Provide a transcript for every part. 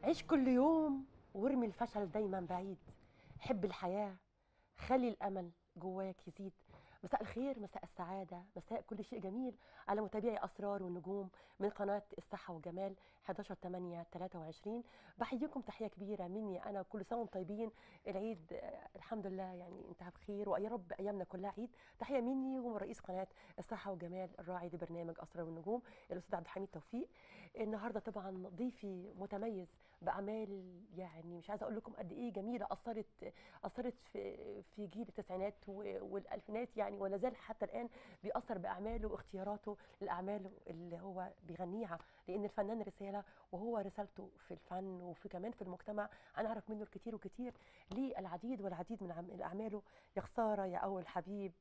عيش كل يوم وارمي الفشل دايما بعيد حب الحياة خلي الأمل جواك يزيد مساء الخير مساء السعادة مساء كل شيء جميل على متابعي أسرار والنجوم من قناة الصحة والجمال 11 8 23 بحييكم تحية كبيرة مني أنا كل سنة وانتم طيبين العيد آه، الحمد لله يعني انتهى بخير ويا رب أيامنا كلها عيد تحية مني ومن رئيس قناة الصحة والجمال الراعي لبرنامج أسرار والنجوم الأستاذ عبد الحميد توفيق النهارده طبعا ضيفي متميز باعمال يعني مش عايزه اقول لكم قد ايه جميله اثرت اثرت في في جيل التسعينات و- والالفينات يعني ولا زال حتى الان بيأثر باعماله واختياراته لاعماله اللي هو بيغنيها لان الفنان رساله وهو رسالته في الفن وفي كمان في المجتمع هنعرف منه الكثير وكثير ليه العديد والعديد من عم- اعماله يا خساره يا اول حبيب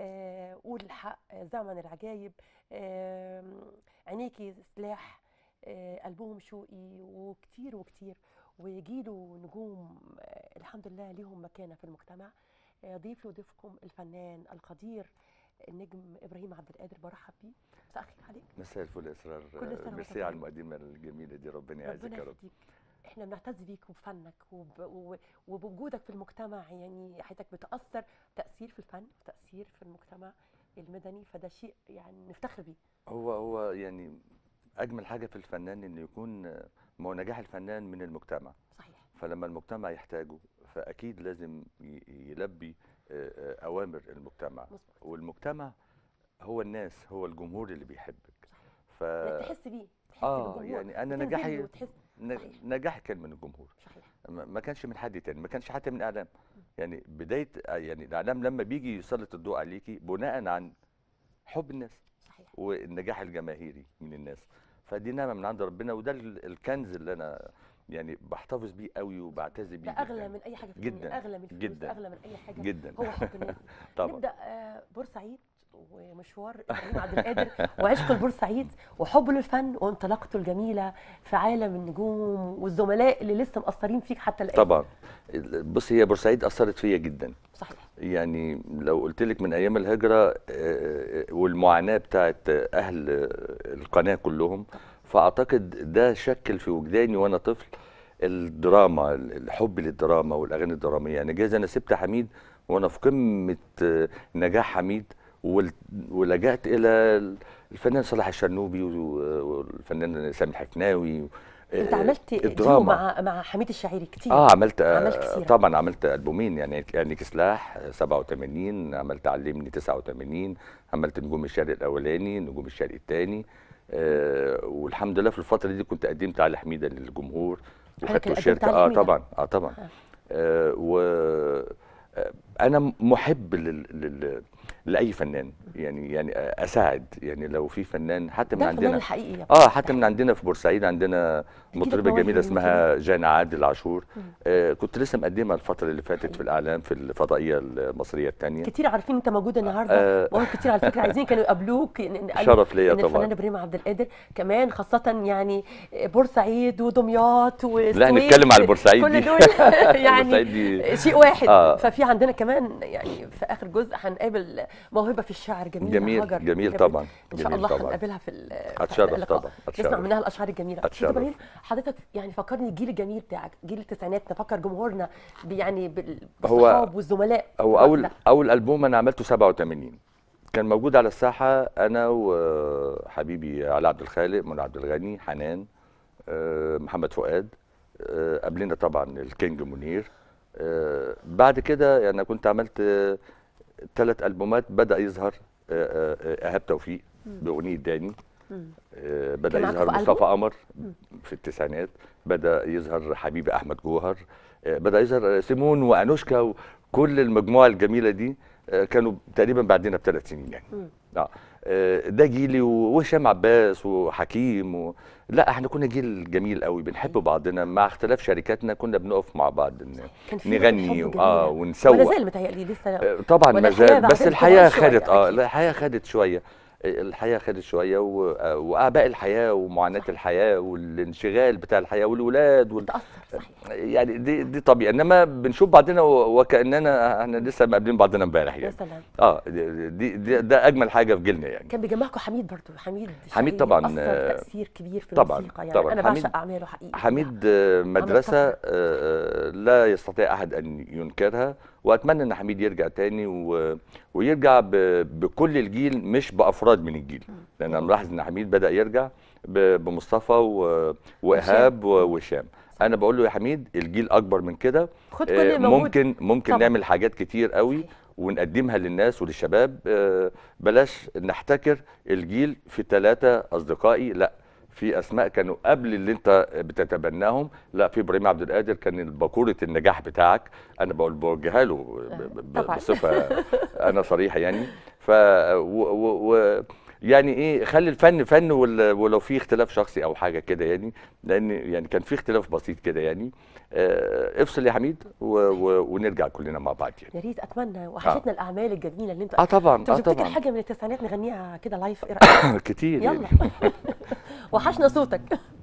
آه قول الحق آه، زمن العجايب آه عينيكي سلاح آه، ألبوم شوقي وكتير وكتير ويجيله نجوم آه، الحمد لله ليهم مكانة في المجتمع آه، ضيف لضيفكم الفنان القدير النجم إبراهيم عبد القادر برحب بيه مساء الخير عليك مساء الفل يا اسرار كل سنة وأنت ميرسي على طيب. المقدمه الجميله دي ربنا يعزك ربنا يا رب يهديك احنا بنعتز بيك وبفنك وب... و- وبوجودك في المجتمع يعني حياتك بتأثر تأثير في الفن وتأثير في المجتمع المدني فده شيء يعني نفتخر بيه هو هو يعني اجمل حاجه في الفنان انه يكون ما هو نجاح الفنان من المجتمع صحيح فلما المجتمع يحتاجه فاكيد لازم ي- يلبي آه، آه، اوامر المجتمع مظبوط والمجتمع هو الناس هو الجمهور اللي بيحبك ف انك تحس بيه تحس اه بالجمهور يعني انا وتنزل نجاحي له وتحس ن- صحيح. نجاحي كان من الجمهور صحيح ما ما كانش من حد تاني ما كانش حتى من اعلام يعني بدايه يعني الاعلام لما بيجي يسلط الضوء عليكي بناء عن حب الناس صحيح والنجاح الجماهيري من الناس فدي نعمه من عند ربنا وده ال- الكنز اللي انا يعني بحتفظ بيه قوي وبعتز بيه ده اغلى جداً. من اي حاجه في جداً، الدنيا اغلى من الفلوس جداً، اغلى من اي حاجه جدا هو حب الناس طبعا نبدا آه، بورسعيد ومشوار ابراهيم عبد القادر وعشقه لبورسعيد وحبه للفن وانطلاقته الجميله في عالم النجوم والزملاء اللي لسه مأثرين فيك حتى الان طبعا ال- بصي هي بورسعيد اثرت فيا جدا صحيح يعني لو قلت لك من ايام الهجره آه، والمعاناه بتاعت اهل آه، القناه كلهم فاعتقد ده شكل في وجداني وانا طفل الدراما الحب للدراما والاغاني الدراميه يعني جايز انا سبت حميد وانا في قمه آه، نجاح حميد وال- ولجأت الى الفنان صلاح الشرنوبي و- والفنان سامي الحفناوي انت آه، عملت ديو الدراما مع مع حميد الشاعري كتير اه عملت عملت آه كتير. طبعا عملت البومين يعني يعني كسلاح آه، 87 عملت علمني 89 عملت نجوم الشرق الاولاني نجوم الشرق الثاني آه والحمد لله في الفتره دي كنت قدمت على حميده للجمهور حضرتك وخدته اللي الشركه قدمت على اه حميدة؟ طبعا اه طبعا آه. آه و آه، انا محب لل... لل... لاي فنان يعني يعني اساعد يعني لو في فنان حتى من ده الفنان عندنا الحقيقي يا اه حتى من عندنا في بورسعيد عندنا أكيد مطربه مواهب جميله اسمها جانا عادل عاشور مم. آه كنت لسه مقدمها الفتره اللي فاتت في الاعلام في الفضائيه المصريه الثانيه كتير عارفين انت موجود النهارده آه. مواهب كتير على فكره عايزين كانوا يقابلوك إن- إن قالوا شرف ليا ان الفنان طبعا ابراهيم عبد القادر كمان خاصه يعني بورسعيد ودمياط والسويس لا نتكلم على بورسعيد كل دي. دول بورسعيد يعني دي شيء واحد آه. ففي عندنا كمان يعني في اخر جزء هنقابل موهبه في الشعر جميله جميل هاجر جميل جميل. طبعا ان شاء جميل الله طبعا هنقابلها في ال- في اتشرف اللقاء. طبعا نسمع اتشرف منها الاشعار الجميله أستاذ أتشرف. ابراهيم حضرتك يعني فكرني الجيل الجميل بتاعك جيل التسعينات نفكر جمهورنا ب- يعني بال- هو- بالصحاب والزملاء هو في الوقت اول ده. اول البوم انا عملته 87 كان موجود على الساحه انا وحبيبي علي عبد الخالق منى عبد الغني حنان آه، محمد فؤاد آه، قبلنا طبعا الكينج منير آه، بعد كده يعني أنا كنت عملت ثلاث البومات بدا يظهر آه، آه، ايهاب توفيق باغنيه داني مم. آه، بدا كان معاك يظهر في مصطفى ألبوم؟ قمر مم. في التسعينات بدا يظهر حبيبي احمد جوهر آه، بدا يظهر سيمون وانوشكا وكل المجموعه الجميله دي آه، كانوا تقريبا بعدنا بثلاث سنين يعني مم. اه آه، ده جيلي وهشام عباس وحكيم و... لا احنا كنا جيل جميل قوي بنحب بعضنا مع اختلاف شركاتنا كنا بنقف مع بعض ن- كان في نغني حب اه جميلة. ولا ونسوق زال متهيألي لسه آه، طبعا ولا ما الحياة زال بعدين بس الحياه كبرت شوية خدت اه أكيد. لا الحياه خدت شويه آه، الحياه خدت شويه و- آه، واعباء الحياه ومعاناه الحياه والانشغال بتاع الحياه والولاد وال... تأثر صحيح يعني دي دي طبيعي انما بنشوف بعضنا و- وكاننا احنا لسه مقابلين بعضنا امبارح يا يعني سلام اه دي, دي, دي ده اجمل حاجه في جيلنا يعني كان بيجمعكم حميد برضو حميد حميد شاعري طبعاً، اثر آه، تاثير كبير في طبعاً، الموسيقى يعني طبعاً. انا حميد- بعشق اعماله حقيقي حميد آه، مدرسه طفرة. آه، لا يستطيع احد ان ينكرها واتمنى ان حميد يرجع تاني و... ويرجع ب... بكل الجيل مش بافراد من الجيل لان انا ملاحظ ان حميد بدا يرجع ب... بمصطفى و... وايهاب و- وهشام انا بقول له يا حميد الجيل اكبر من كده خد كل آه، اللي موجود ممكن ممكن طبعاً. نعمل حاجات كتير قوي صحيح. ونقدمها للناس وللشباب آه، بلاش نحتكر الجيل في ثلاثة أصدقائي لا في أسماء كانوا قبل اللي أنت بتتبناهم لا في إبراهيم عبد القادر كان بكورة النجاح بتاعك أنا بقول بوجهها له ب- ب- طبعاً. بصفة أنا صريحة يعني ف و... و... و... يعني ايه خلي الفن فن وال- ولو في اختلاف شخصي او حاجه كده يعني لان يعني كان في اختلاف بسيط كده يعني آه، افصل يا حميد و... و... ونرجع كلنا مع بعض يعني يا ريت اتمنى وحشتنا الاعمال الجميله اللي انتوا اه طبعا انت اه بتفتكر طبعا حاجه من التسعينات نغنيها كده لايف ايه رايك كتير يلا يعني وحشنا صوتك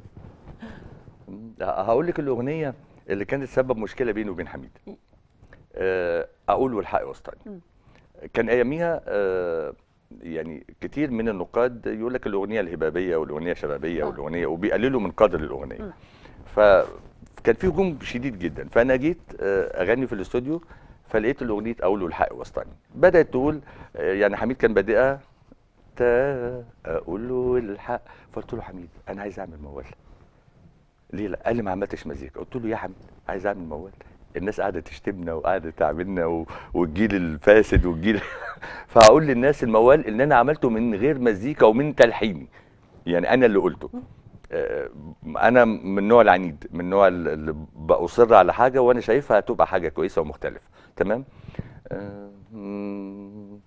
هقول لك الاغنيه اللي كانت سبب مشكله بيني وبين حميد آه، اقول والحق وسطني كان اياميها آه، يعني كتير من النقاد يقول لك الاغنيه الهبابيه والاغنيه الشبابيه آه. والاغنيه وبيقللوا من قدر الاغنيه فكان في هجوم شديد جدا فانا جيت آه، اغني في الاستوديو فلقيت الاغنيه اقول والحق وسطني بدات تقول آه، يعني حميد كان بادئها تا اقول له الحق فقلت له حميد انا عايز اعمل موال ليه لا قال لي ما عملتش مزيكا قلت له يا حميد عايز اعمل موال الناس قاعده تشتمنا وقاعده تعملنا و... والجيل الفاسد والجيل فهقول للناس الموال اللي انا عملته من غير مزيكا ومن تلحيني يعني انا اللي قلته آه، انا من النوع العنيد من النوع اللي باصر على حاجه وانا شايفها هتبقى حاجه كويسه ومختلفه تمام آه، مم،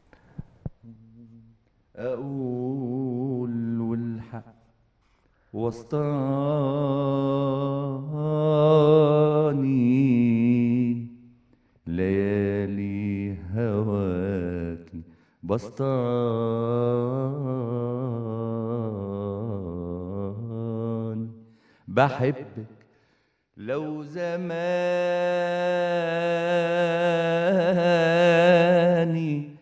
أقول والحق وسطاني ليالي هواكي بسطاني بحبك لو زماني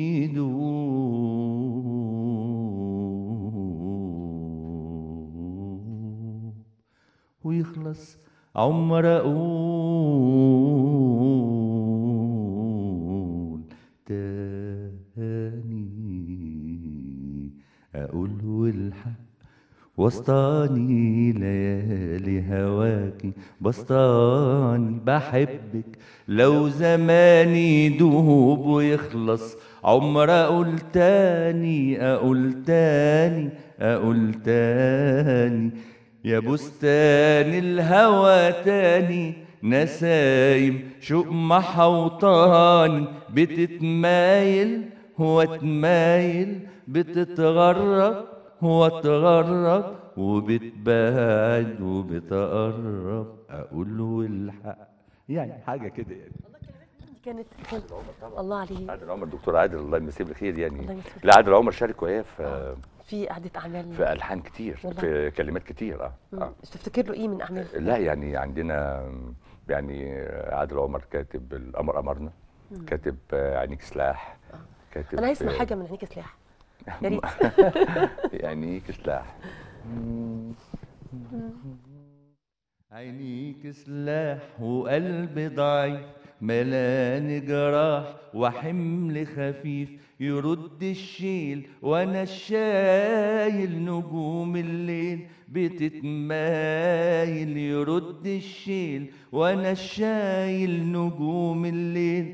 يدوب ويخلص عمر اقول تاني اقول والحق وسطاني ليالي هواكي بسطاني بحبك لو زماني يدوب ويخلص عمر اقول تاني اقول تاني اقول تاني يا بستان الهوى تاني نسايم شوق محوطاني بتتمايل هو تمايل بتتغرب هو تغرب وبتبعد وبتقرب اقول له الحق يعني حاجه كده يعني كانت كانت الله عليه عادل عمر دكتور عادل الله يمسيه بالخير يعني الله يمسيه لا عادل عمر شارك وهي في في قعده اعمال في الحان كتير والله. في كلمات كتير اه, مم. آه. تفتكر له ايه من اعمال لا يعني عندنا يعني عادل عمر كاتب القمر امرنا كاتب آه، عينيك سلاح كاتب انا عايز اسمع آه، حاجه من عينيك سلاح يا ريت عينيك سلاح عينيك سلاح وقلبي ضعيف ملان جراح وحمل خفيف يرد الشيل وانا الشايل نجوم الليل بتتمايل يرد الشيل وانا الشايل نجوم الليل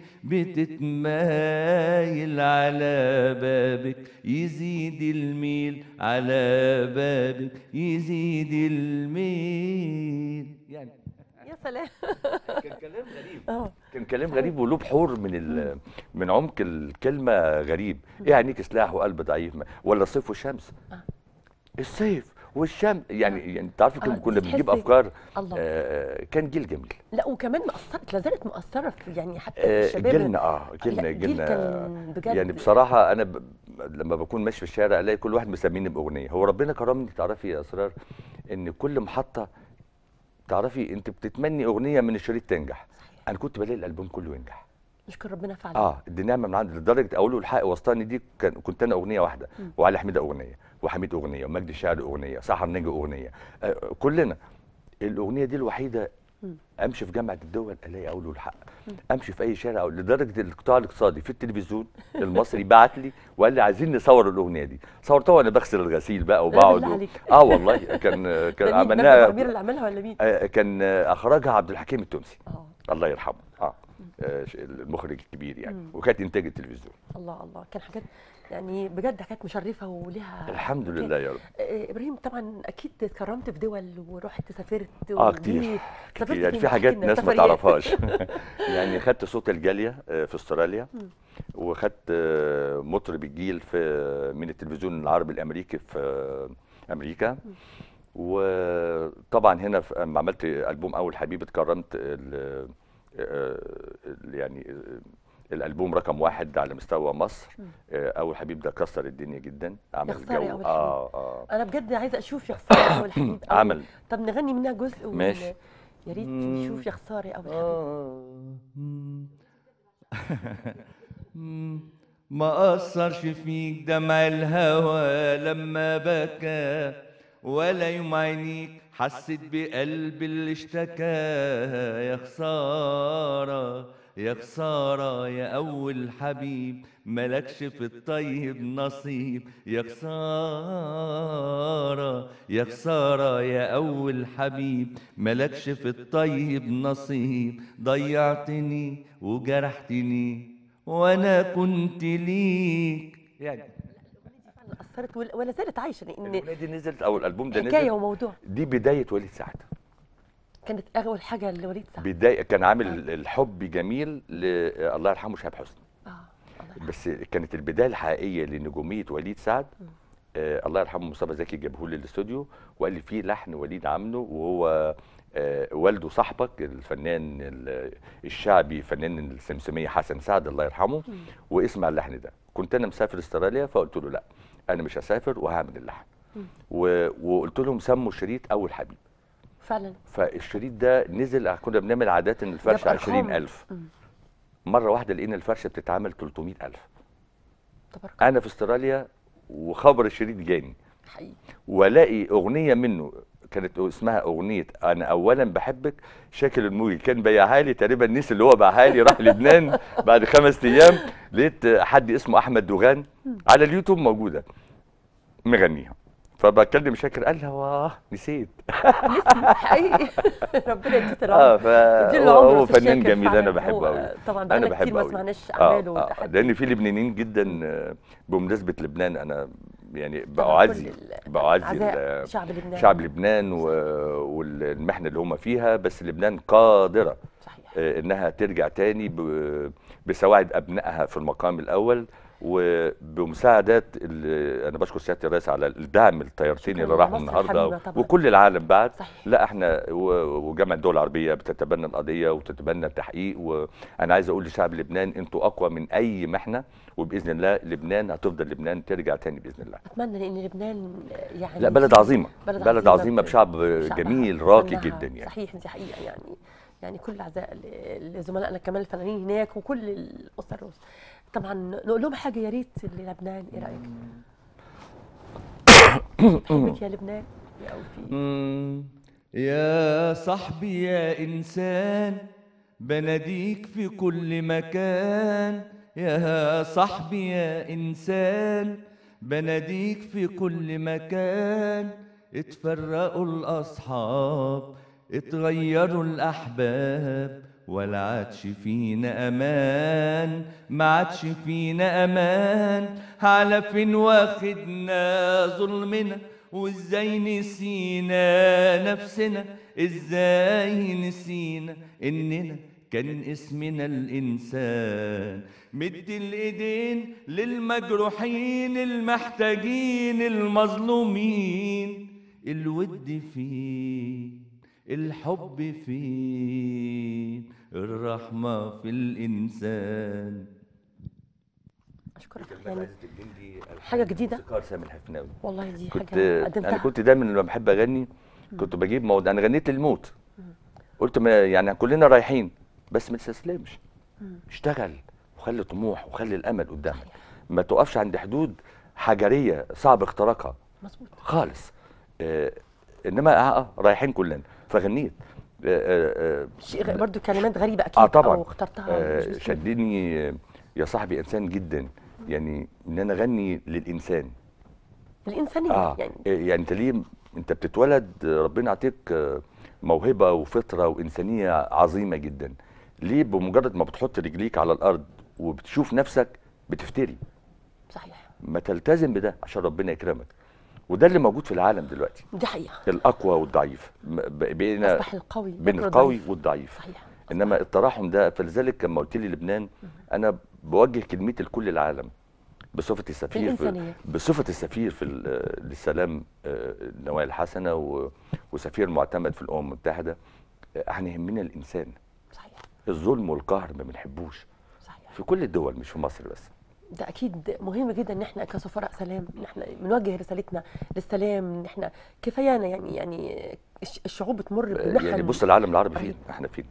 بتتمايل على بابك يزيد الميل على بابك يزيد الميل يعني يا سلام كان كلام غريب اه كان كلام غريب وله بحور من ال... من عمق الكلمه غريب ايه عينيك سلاح وقلب ضعيف ما- ولا الصيف والشمس آه. الصيف والشمس يعني يعني تعرفي آه، كنا كنا بنجيب بتحسي- افكار الله آه كان جيل جميل لا وكمان مأثرت لا زالت مؤثره في يعني حتى آه الشباب جيلنا اه جيلنا لا، جيل جيلنا كان بجد يعني بصراحه انا ب... لما بكون ماشي في الشارع الاقي كل واحد مسميني باغنيه هو ربنا كرمني تعرفي يا اسرار ان كل محطه تعرفي انت بتتمني اغنيه من الشريط تنجح انا كنت بلاقي الالبوم كله ينجح نشكر ربنا فعلا اه دي نعمه من عند لدرجه اقول له الحق وسطاني دي كان كنت انا اغنيه واحده وعلي حميده اغنيه وحميد اغنيه ومجدي الشاعر اغنيه سحر نجي اغنيه آه كلنا الاغنيه دي الوحيده امشي في جامعه الدول الاقي اقول له الحق امشي في اي شارع أقول لدرجه القطاع الاقتصادي في التلفزيون المصري بعت لي وقال لي عايزين نصور الاغنيه دي صورتها وانا بغسل الغسيل بقى وبقعد بالله و... عليك. اه والله كان ده كان مين؟ مجدي عملناها ضمير اللي عملها ولا مين؟ آه، كان آه، اخرجها عبد الحكيم التونسي اه الله يرحمه اه آه، ش- المخرج الكبير يعني وكانت انتاج التلفزيون الله الله كان حاجات يعني بجد حاجات مشرفه ولها الحمد مكان. لله يا رب آه، ابراهيم طبعا اكيد اتكرمت في دول ورحت سافرت اه كتير وجيت. سافرت كتير يعني فين؟ في احكي حاجات لنا ناس ما سفريات. تعرفهاش يعني خدت صوت الجاليه آه، في استراليا وخدت آه، مطرب الجيل في من التلفزيون العربي الامريكي في آه، امريكا وطبعا هنا في- لما عملت البوم اول حبيب اتكرمت ال- آه، ال- يعني آه، الالبوم رقم واحد على مستوى مصر آه، اول حبيب ده كسر الدنيا جدا عمل خسارة يا جو أول اه اه انا بجد عايزه اشوف يا خساره اول حبيب أو- عمل. طب نغني منها جزء ون- ماشي. يا ريت مم. نشوف يا خساره اول حبيب آه. ما أثرش فيك دمع الهوى لما بكى ولا يوم عينيك حسيت بقلب اللي اشتكى يا خسارة يا خسارة يا أول حبيب ملكش في الطيب نصيب يا خسارة يا خسارة يا أول حبيب ملكش في الطيب نصيب ضيعتني وجرحتني وأنا كنت ليك يعني فعلا اثرت ول- ولا زالت عايشه لان الاغنيه دي نزلت او الالبوم ده حكايه نزل وموضوع دي بدايه وليد سعد كانت اول حاجه لوليد سعد بدايه كان عامل الحب جميل ل الله يرحمه شهاب حسني اه الله يرحمه. بس كانت البدايه الحقيقيه لنجوميه وليد سعد آه الله يرحمه مصطفى زكي جابه لي الاستوديو وقال لي في لحن وليد عامله وهو آه والده صاحبك الفنان ال- الشعبي فنان السمسميه حسن سعد الله يرحمه واسمع اللحن ده كنت انا مسافر استراليا فقلت له لا انا مش هسافر وهعمل اللحن و... وقلت لهم سموا الشريط اول حبيب فعلا فالشريط ده نزل كنا بنعمل عادات ان الفرشه جاب أرقام. 20000 مره واحده لقينا الفرشه بتتعمل 300000 تبارك انا في استراليا وخبر الشريط جاني حقيقي والاقي اغنيه منه كانت اسمها اغنيه انا اولا بحبك شاكر الموجي كان بيعها لي تقريبا نسي اللي هو باعها لي راح لبنان بعد خمس ايام لقيت حد اسمه احمد دوغان على اليوتيوب موجوده مغنيها فبكلم شاكر قال لي واه نسيت حقيقي ربنا يديه اه العمر ف يديله العمر هو أستاذ فنان شاكر جميل فعلاً. انا بحبه هو قوي طبعا انا بقالنا بحبه كتير ما قوي سمعناش آه، اعماله آه، وتحدي. لان في لبنانيين جدا آه، بمناسبه لبنان انا يعني طبعاً بعزي كل ال- بعزي عزاء ال- شعب لبنان شعب لبنان و- والمحنه اللي هم فيها بس لبنان قادره صحيح آه، انها ترجع تاني ب- بسواعد ابنائها في المقام الاول وبمساعدات ال- انا بشكر سياده الرئيس على الدعم الطيارتين شكراً اللي راحوا لمصر النهارده الحبيبة طبعاً. وكل العالم بعد صحيح. لا احنا و- وجامعه الدول العربيه بتتبنى القضيه وتتبنى التحقيق وانا عايز اقول لشعب لبنان انتوا اقوى من اي محنه وباذن الله لبنان هتفضل لبنان ترجع تاني باذن الله اتمنى لان لبنان يعني لا بلد فيه- عظيمه بلد عظيمه بشعب بشعبها، جميل راقي فنها. جدا يعني صحيح دي حقيقه يعني يعني كل اعزاء ل- لزملائنا كمان الفنانين هناك وكل الاسر الروس طبعا نقول لهم حاجه يا ريت للبنان ايه رايك؟ بحبك يا لبنان يا اوفي مم. يا صاحبي يا إنسان بناديك في كل مكان يا صاحبي يا إنسان بناديك في كل مكان اتفرقوا الأصحاب اتغيروا الأحباب ولا عادش فينا أمان ما عادش فينا أمان على فين واخدنا ظلمنا وازاي نسينا نفسنا ازاي نسينا اننا كان اسمنا الانسان مد الايدين للمجروحين المحتاجين المظلومين الود فين الحب فين الرحمة في الإنسان اشكرك يعني حاجة جديدة؟ ذكر سامي الحفناوي والله دي كنت حاجه قدمتها انا كنت دايما لما بحب اغني كنت بجيب مواد انا غنيت للموت قلت ما يعني كلنا رايحين بس ما تستسلمش اشتغل وخلي طموح وخلي الامل قدامك صحيح. ما تقفش عند حدود حجريه صعب اختراقها مظبوط خالص آه انما اه, آه رايحين كلنا فغنيت آه آه شيء غ- برضو كلمات غريبه اكيد اه طبعا او اخترتها مش آه بسهولة. شدني آه، يا صاحبي انسان جدا يعني ان انا اغني للانسان الانسانيه اه يعني يعني انت ليه انت بتتولد آه، ربنا يعطيك آه، موهبه وفطره وانسانيه عظيمه جدا ليه بمجرد ما بتحط رجليك على الارض وبتشوف نفسك بتفتري صحيح ما تلتزم بده عشان ربنا يكرمك وده اللي موجود في العالم دلوقتي دي حقيقه الاقوى والضعيف م- ب- بين اصبح القوي بين ياكل القوي الضعيف. والضعيف صحيح انما التراحم ده فلذلك لما قلت لي لبنان انا بوجه كلمتي لكل العالم بصفتي سفير في الإنسانية. بصفتي السفير في ال- للسلام آه، النوايا الحسنه و- وسفير معتمد في الامم المتحده آه، احنا يهمنا الانسان صحيح الظلم والقهر ما بنحبوش صحيح في كل الدول مش في مصر بس ده اكيد مهم جدا ان احنا كسفراء سلام ان احنا بنوجه رسالتنا للسلام ان احنا كفايانا يعني يعني الش- الشعوب بتمر آه، بمحن يعني بص العالم العربي فين رهيب. احنا فين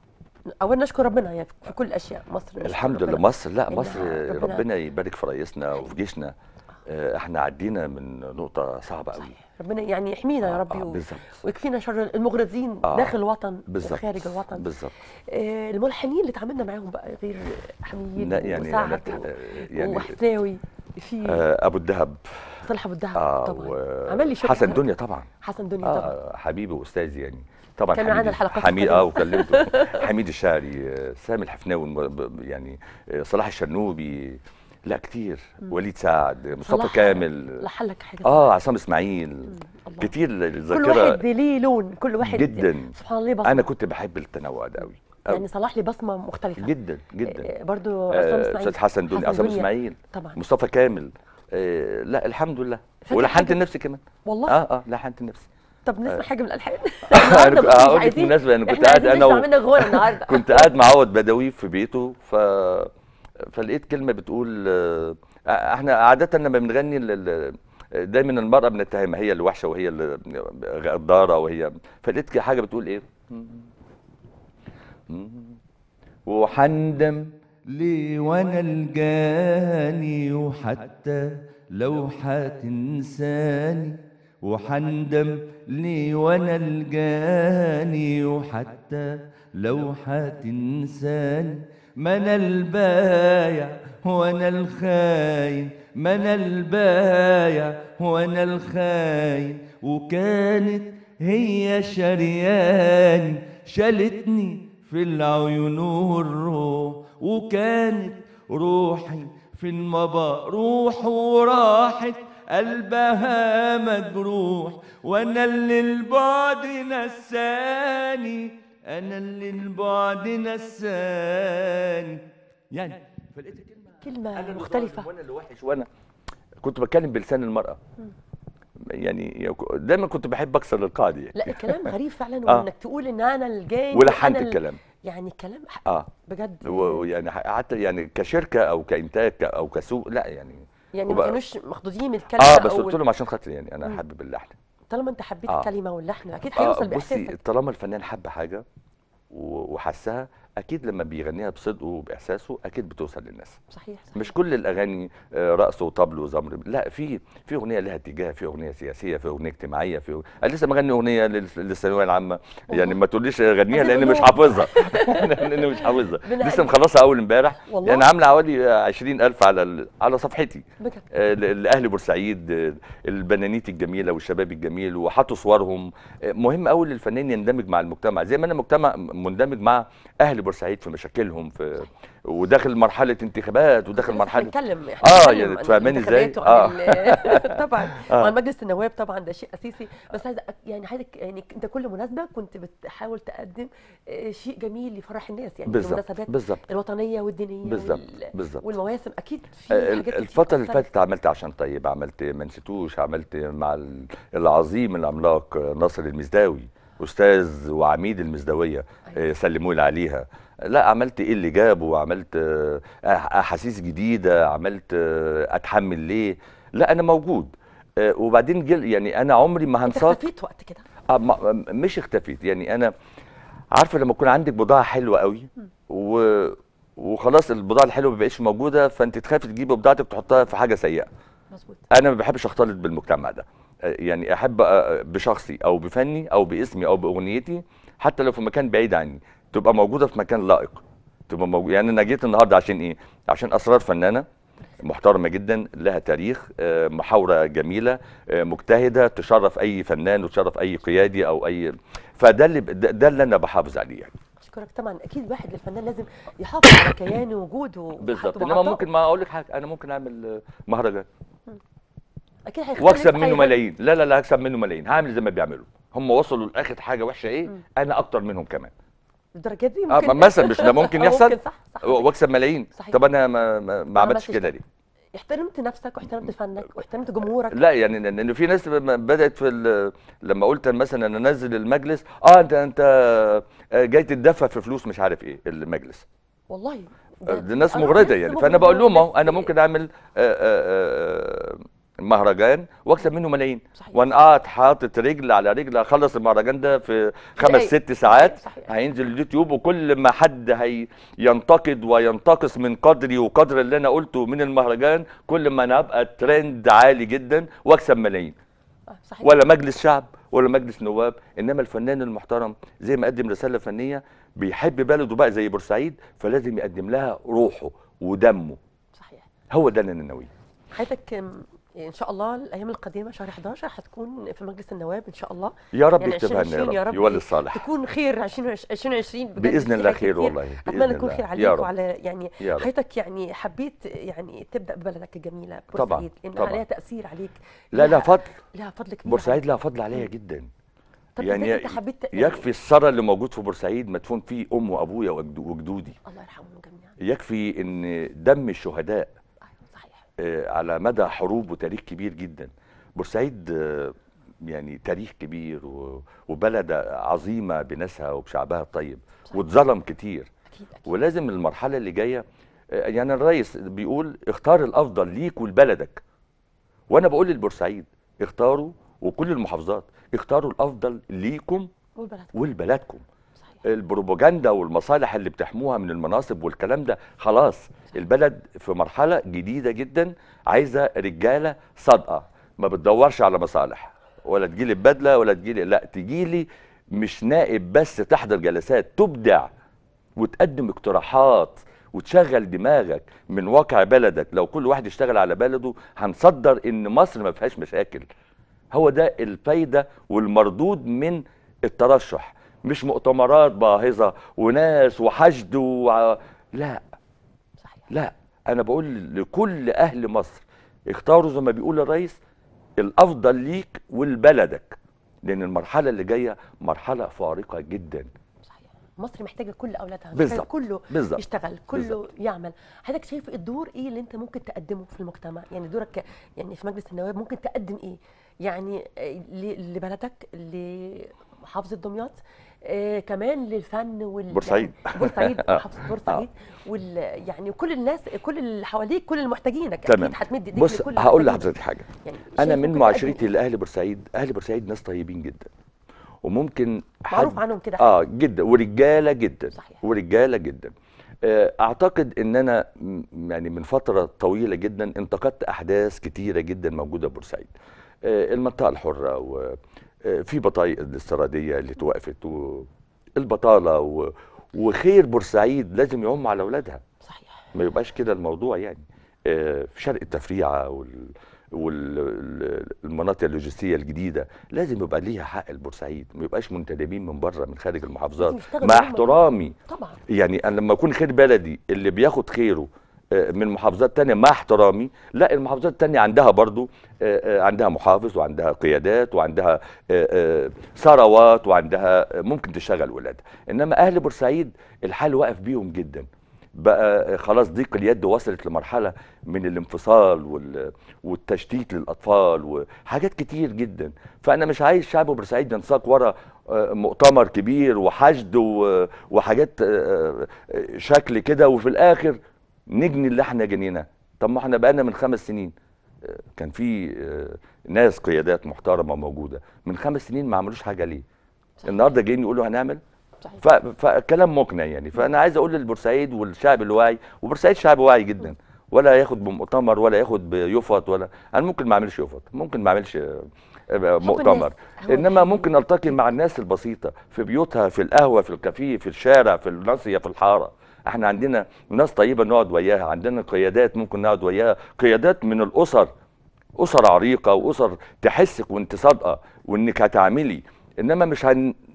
اولا نشكر ربنا يعني في كل الاشياء مصر نشكر الحمد لله ربنا. مصر لا إنها مصر ربنا- ربنا يبارك في رئيسنا وفي جيشنا آه، احنا عدينا من نقطه صعبه قوي صحيح ربنا يعني يحمينا يا آه، ربي آه، و- بالظبط. ويكفينا شر المغرضين آه، داخل الوطن بالظبط وخارج الوطن بالظبط آه، الملحنين اللي اتعاملنا معاهم بقى غير حميد لا يعني وسعد أنا ت- و- يعني وحساوي في آه، ابو الدهب صالح ابو الدهب اه طبعا عمل لي شغل حسن حلو. دنيا طبعا حسن دنيا طبعا اه حبيبي واستاذي يعني طبعا كان معانا حميد- الحلقات حميد القادمة. اه وكلمته حميد الشاعري آه، سامي الحفناوي الم- ب- يعني آه، صلاح الشرنوبي لا كتير وليد سعد مصطفى صلاح كامل لحن لك حاجه اه عصام اسماعيل الله. كتير كل الذاكره واحد ليه لون كل واحد جدا. سبحان الله بصمه انا كنت بحب التنوع ده قوي يعني صلاح لي بصمه مختلفه جدا جدا آه، برضو عصام آه، اسماعيل استاذ حسن دنيا عصام اسماعيل طبعا مصطفى كامل آه لا الحمد لله فاكر ولحنت حاجة؟ لنفسي كمان والله اه اه لحنت لنفسي طب نسمع حاجه من الالحان انا النهاردة ك- بص مش هقول لك عايزين- بالمناسبه انا كنت إحنا قاعد عايزين انا نسمع و... منك غنى النهارده كنت قاعد مع عوض بدوي في بيته ف فلقيت كلمه بتقول آه، احنا عاده لما بنغني ال- ال- دايما المراه بنتهمها هي اللي وحشه وهي اللي غداره وهي فلقيت كده حاجه بتقول ايه وحندم ليه وانا الجاني وحتى لو هتنساني وحندم ليه وانا الجاني وحتى لو هتنساني ما انا البايع وانا الخاين ما انا البايع وانا الخاين وكانت هي شرياني شالتني في العيون والروح وكانت روحي في المبا روح وراحت قلبها مجروح وانا اللي البعد نساني انا اللي البعد نساني يعني فلقيت الكلمه كلمه انا اللي مختلفه ظالم وانا اللي وحش وانا كنت بتكلم بلسان المراه يعني دايما كنت بحب اكسر القاعده يعني لا الكلام غريب فعلا آه. وانك تقول ان انا الجاي ولحنت وأنا ال- الكلام يعني الكلام ح- اه بجد و- ويعني حتى يعني كشركه او كانتاج ك- او كسوق لا يعني يعني ما وبقى- كانوش مخضوضين من الكلمه اه بس أو قلت لهم عشان خاطري يعني انا حابب اللحن طالما انت حبيت آه. الكلمه واللحن اكيد آه هيوصل بصي باحساسك طالما الفنان حب حاجه و- وحسها اكيد لما بيغنيها بصدقه وباحساسه اكيد بتوصل للناس صحيح صحيح مش كل الاغاني آه، رقص وطبل وزمر لا في في اغنيه لها اتجاه في اغنيه سياسيه في اغنيه اجتماعيه في انا لسه مغني اغنيه لل- للثانويه العامه يعني ما تقوليش غنيها بس لان مش بنقول. حافظها لان مش حافظها بنقل. لسه مخلصها اول امبارح والله؟ يعني عامله حوالي 20000 على ال- على صفحتي بجد آه، ل- لاهل بورسعيد آه، البنانيت الجميله والشباب الجميل وحطوا صورهم آه، مهم قوي للفنان يندمج مع المجتمع زي ما انا مجتمع مندمج مع اهل بورسعيد في مشاكلهم في وداخل مرحله انتخابات وداخل لسه مرحله هنتكلم آه، هنتكلم يعني عن تفهماني إزاي؟ الانتخابات وعن آه. ال- طبعا آه. وعن مجلس النواب طبعا ده شيء اساسي بس عايزه أك- يعني عايزك يعني انت كل مناسبه كنت بتحاول تقدم آه، شيء جميل يفرح الناس يعني بالظبط المناسبات بالظبط الوطنيه والدينيه بالظبط وال- بالظبط والمواسم اكيد في آه، حاجات كتير الفترة اللي أثرت. فاتت عملت عشان طيب عملت ما نسيتوش عملت مع ال- العظيم العملاق آه، ناصر المزداوي أستاذ وعميد المزداوية آه، سلموا لي عليها لا عملت ايه اللي جابه وعملت آه، أح- احاسيس جديدة عملت آه، اتحمل ليه لا انا موجود آه، وبعدين جل يعني انا عمري ما انت هنساق اختفيت وقت كده آه، ما- مش اختفيت يعني انا عارفه لما يكون عندك بضاعه حلوه قوي و... وخلاص البضاعه الحلوه ما بقتش موجوده فانت تخافي تجيبي بضاعتك تحطها في حاجه سيئه مظبوط انا ما بحبش اختلط بالمجتمع ده آه، يعني احب آه، بشخصي او بفني او باسمي او باغنيتي حتى لو في مكان بعيد عني تبقى موجوده في مكان لائق تبقى موجودة يعني انا جيت النهارده عشان ايه عشان اسرار فنانه محترمه جدا لها تاريخ آه، محاوره جميله آه، مجتهده تشرف اي فنان وتشرف اي قيادي او اي فده اللي ده ده اللي انا بحافظ عليه يعني اشكرك طبعا اكيد واحد الفنان لازم يحافظ على كيانه ووجوده بالظبط وحتى انما وعطائه. ممكن ما اقول لك حاجه انا ممكن اعمل آه، مهرجان اكيد هيختلف واكسب منه هيغ- ملايين لا لا لا هكسب منه ملايين هعمل زي ما بيعملوا هم وصلوا لاخر حاجه وحشه ايه مم. انا اكتر منهم كمان الدرجات دي اه ممكن مثلا مش ده ممكن آه، يحصل ممكن صح صح واكسب ملايين صحيح. طب انا ما, ما, ما عملتش عملتش كده كده. ليه احترمت نفسك واحترمت فنك واحترمت جمهورك لا يعني لان إن في ناس ب- بدات في ال- لما قلت مثلا انا انزل المجلس اه انت انت آه، جاي تتدفع في فلوس مش عارف ايه المجلس والله آه، دي ناس آه، مغرضه ناس يعني مغرضة فانا بقول لهم اهو وناس- انا ممكن اعمل آه، آه، آه، مهرجان واكسب منه ملايين صحيح. وانا قاعد حاطط رجل على رجل اخلص المهرجان ده في خمس دقايق. ست ساعات صحيح. هينزل اليوتيوب وكل ما حد هي ينتقد وينتقص من قدري وقدر اللي انا قلته من المهرجان كل ما انا ابقى ترند عالي جدا واكسب ملايين آه، صحيح ولا مجلس شعب ولا مجلس نواب انما الفنان المحترم زي ما قدم رساله فنيه بيحب بلده بقى زي بورسعيد فلازم يقدم لها روحه ودمه صحيح هو ده اللي انا ناويه حياتك أم، ان شاء الله الايام القادمه شهر 11 هتكون في مجلس النواب ان شاء الله يا رب يعني يكتبها لنا 2020 يا يا رب رب يولي الصالح تكون خير 2020 بجد باذن في الله حاجات خير كتير. والله اتمنى بإذن يكون الله. خير يا عليك رب وعلى يعني يا رب. حياتك يعني حبيت يعني تبدا ببلدك الجميله طبعاً، بورسعيد لان طبعاً. عليها تاثير عليك لا لا لها- فضل لها فضل كبير بورسعيد عليك. لها فضل عليا جدا طب يعني يعني انت حبيت يعني يكفي الثرى اللي موجود في بورسعيد مدفون فيه ام وابويا وجد- وجدودي الله يرحمهم جميعا يكفي ان دم الشهداء ايوه صحيح آه، على مدى حروب وتاريخ كبير جدا بورسعيد آه، يعني تاريخ كبير و- وبلد عظيمة بناسها وبشعبها الطيب صحيح. واتظلم كتير اكيد اكيد ولازم المرحلة اللي جاية آه، يعني الرئيس بيقول اختار الأفضل ليك ولبلدك وأنا بقول للبورسعيد اختاروا وكل المحافظات اختاروا الأفضل ليكم والبلد ولبلدكم صحيح البروباجندا والمصالح اللي بتحموها من المناصب والكلام ده خلاص البلد في مرحلة جديدة جدا عايزة رجالة صادقة ما بتدورش على مصالح ولا تجيلي ببدلة ولا تجيلي لا تجيلي مش نائب بس تحضر جلسات تبدع وتقدم اقتراحات وتشغل دماغك من واقع بلدك لو كل واحد يشتغل على بلده هنصدر ان مصر ما فيهاش مشاكل هو ده الفايدة والمردود من الترشح مش مؤتمرات باهظة وناس وحشد وع... لا صحيح لا انا بقول لكل اهل مصر اختاروا زي ما بيقول الرئيس الافضل ليك ولبلدك لان المرحله اللي جايه مرحله فارقه جدا صحيح مصر محتاجه كل اولادها محتاجة بالظبط. كله بالظبط. يشتغل كله بالظبط. يعمل حضرتك شايف الدور ايه اللي انت ممكن تقدمه في المجتمع يعني دورك ك- يعني في مجلس النواب ممكن تقدم ايه يعني آه، ل- لبلدك لمحافظه دمياط آه كمان للفن وال بورسعيد. يعني بورسعيد آه. محافظه بورسعيد وال يعني كل الناس كل اللي حواليك كل المحتاجينك تمام اكيد هتمد ايديك بص لكل هقول المحتاجين. لحضرتك حاجه يعني انا شايف من ممكن معاشرتي تقدم لاهل بورسعيد اهل بورسعيد ناس طيبين جدا وممكن معروف حد- عنهم كده اه جدا ورجاله جدا صحيح. ورجاله جدا آه، اعتقد ان انا م- يعني من فتره طويله جدا انتقدت احداث كتيره جدا موجوده في بورسعيد آه، المنطقه الحره وفي بطايق الاستيراديه اللي توقفت والبطاله و- وخير بورسعيد لازم يعم على اولادها صحيح ما يبقاش كده الموضوع يعني آه، في شرق التفريعه وال والمناطق اللوجستيه الجديده لازم يبقى ليها حق البورسعيد ما يبقاش منتدبين من بره من خارج المحافظات لازم يشتغلوا مع هم. احترامي طبعا يعني انا لما اكون خير بلدي اللي بياخد خيره آه، من محافظات تانية مع احترامي لا المحافظات التانية عندها برضو آه، آه، عندها محافظ وعندها قيادات وعندها آه، آه، ثروات وعندها آه، ممكن تشغل ولادها انما اهل بورسعيد الحال واقف بيهم جدا بقى خلاص ضيق اليد وصلت لمرحله من الانفصال وال- والتشتيت للاطفال وحاجات كتير جدا فانا مش عايز شعب بورسعيد ينساق ورا آه، مؤتمر كبير وحشد و- وحاجات آه، آه، شكل كده وفي الاخر نجني اللي احنا جنيناه طب ما احنا بقالنا من خمس سنين آه، كان في آه، ناس قيادات محترمه موجوده من خمس سنين ما عملوش حاجه ليه صحيح. النهارده جايين يقولوا هنعمل صحيح. ف- فكلام مقنع يعني فانا عايز اقول للبورسعيد والشعب الواعي وبورسعيد شعب واعي جدا ولا ياخد بمؤتمر ولا ياخد بيفط ولا انا ممكن ما اعملش يفط ممكن ما اعملش آه، آه، مؤتمر الناس هو انما الحل. ممكن التقي مع الناس البسيطه في بيوتها في القهوه في الكافيه في الشارع في الناصيه في الحاره احنا عندنا ناس طيبه نقعد وياها عندنا قيادات ممكن نقعد وياها قيادات من الاسر اسر عريقه واسر تحسك وانت صادقه وانك هتعملي انما مش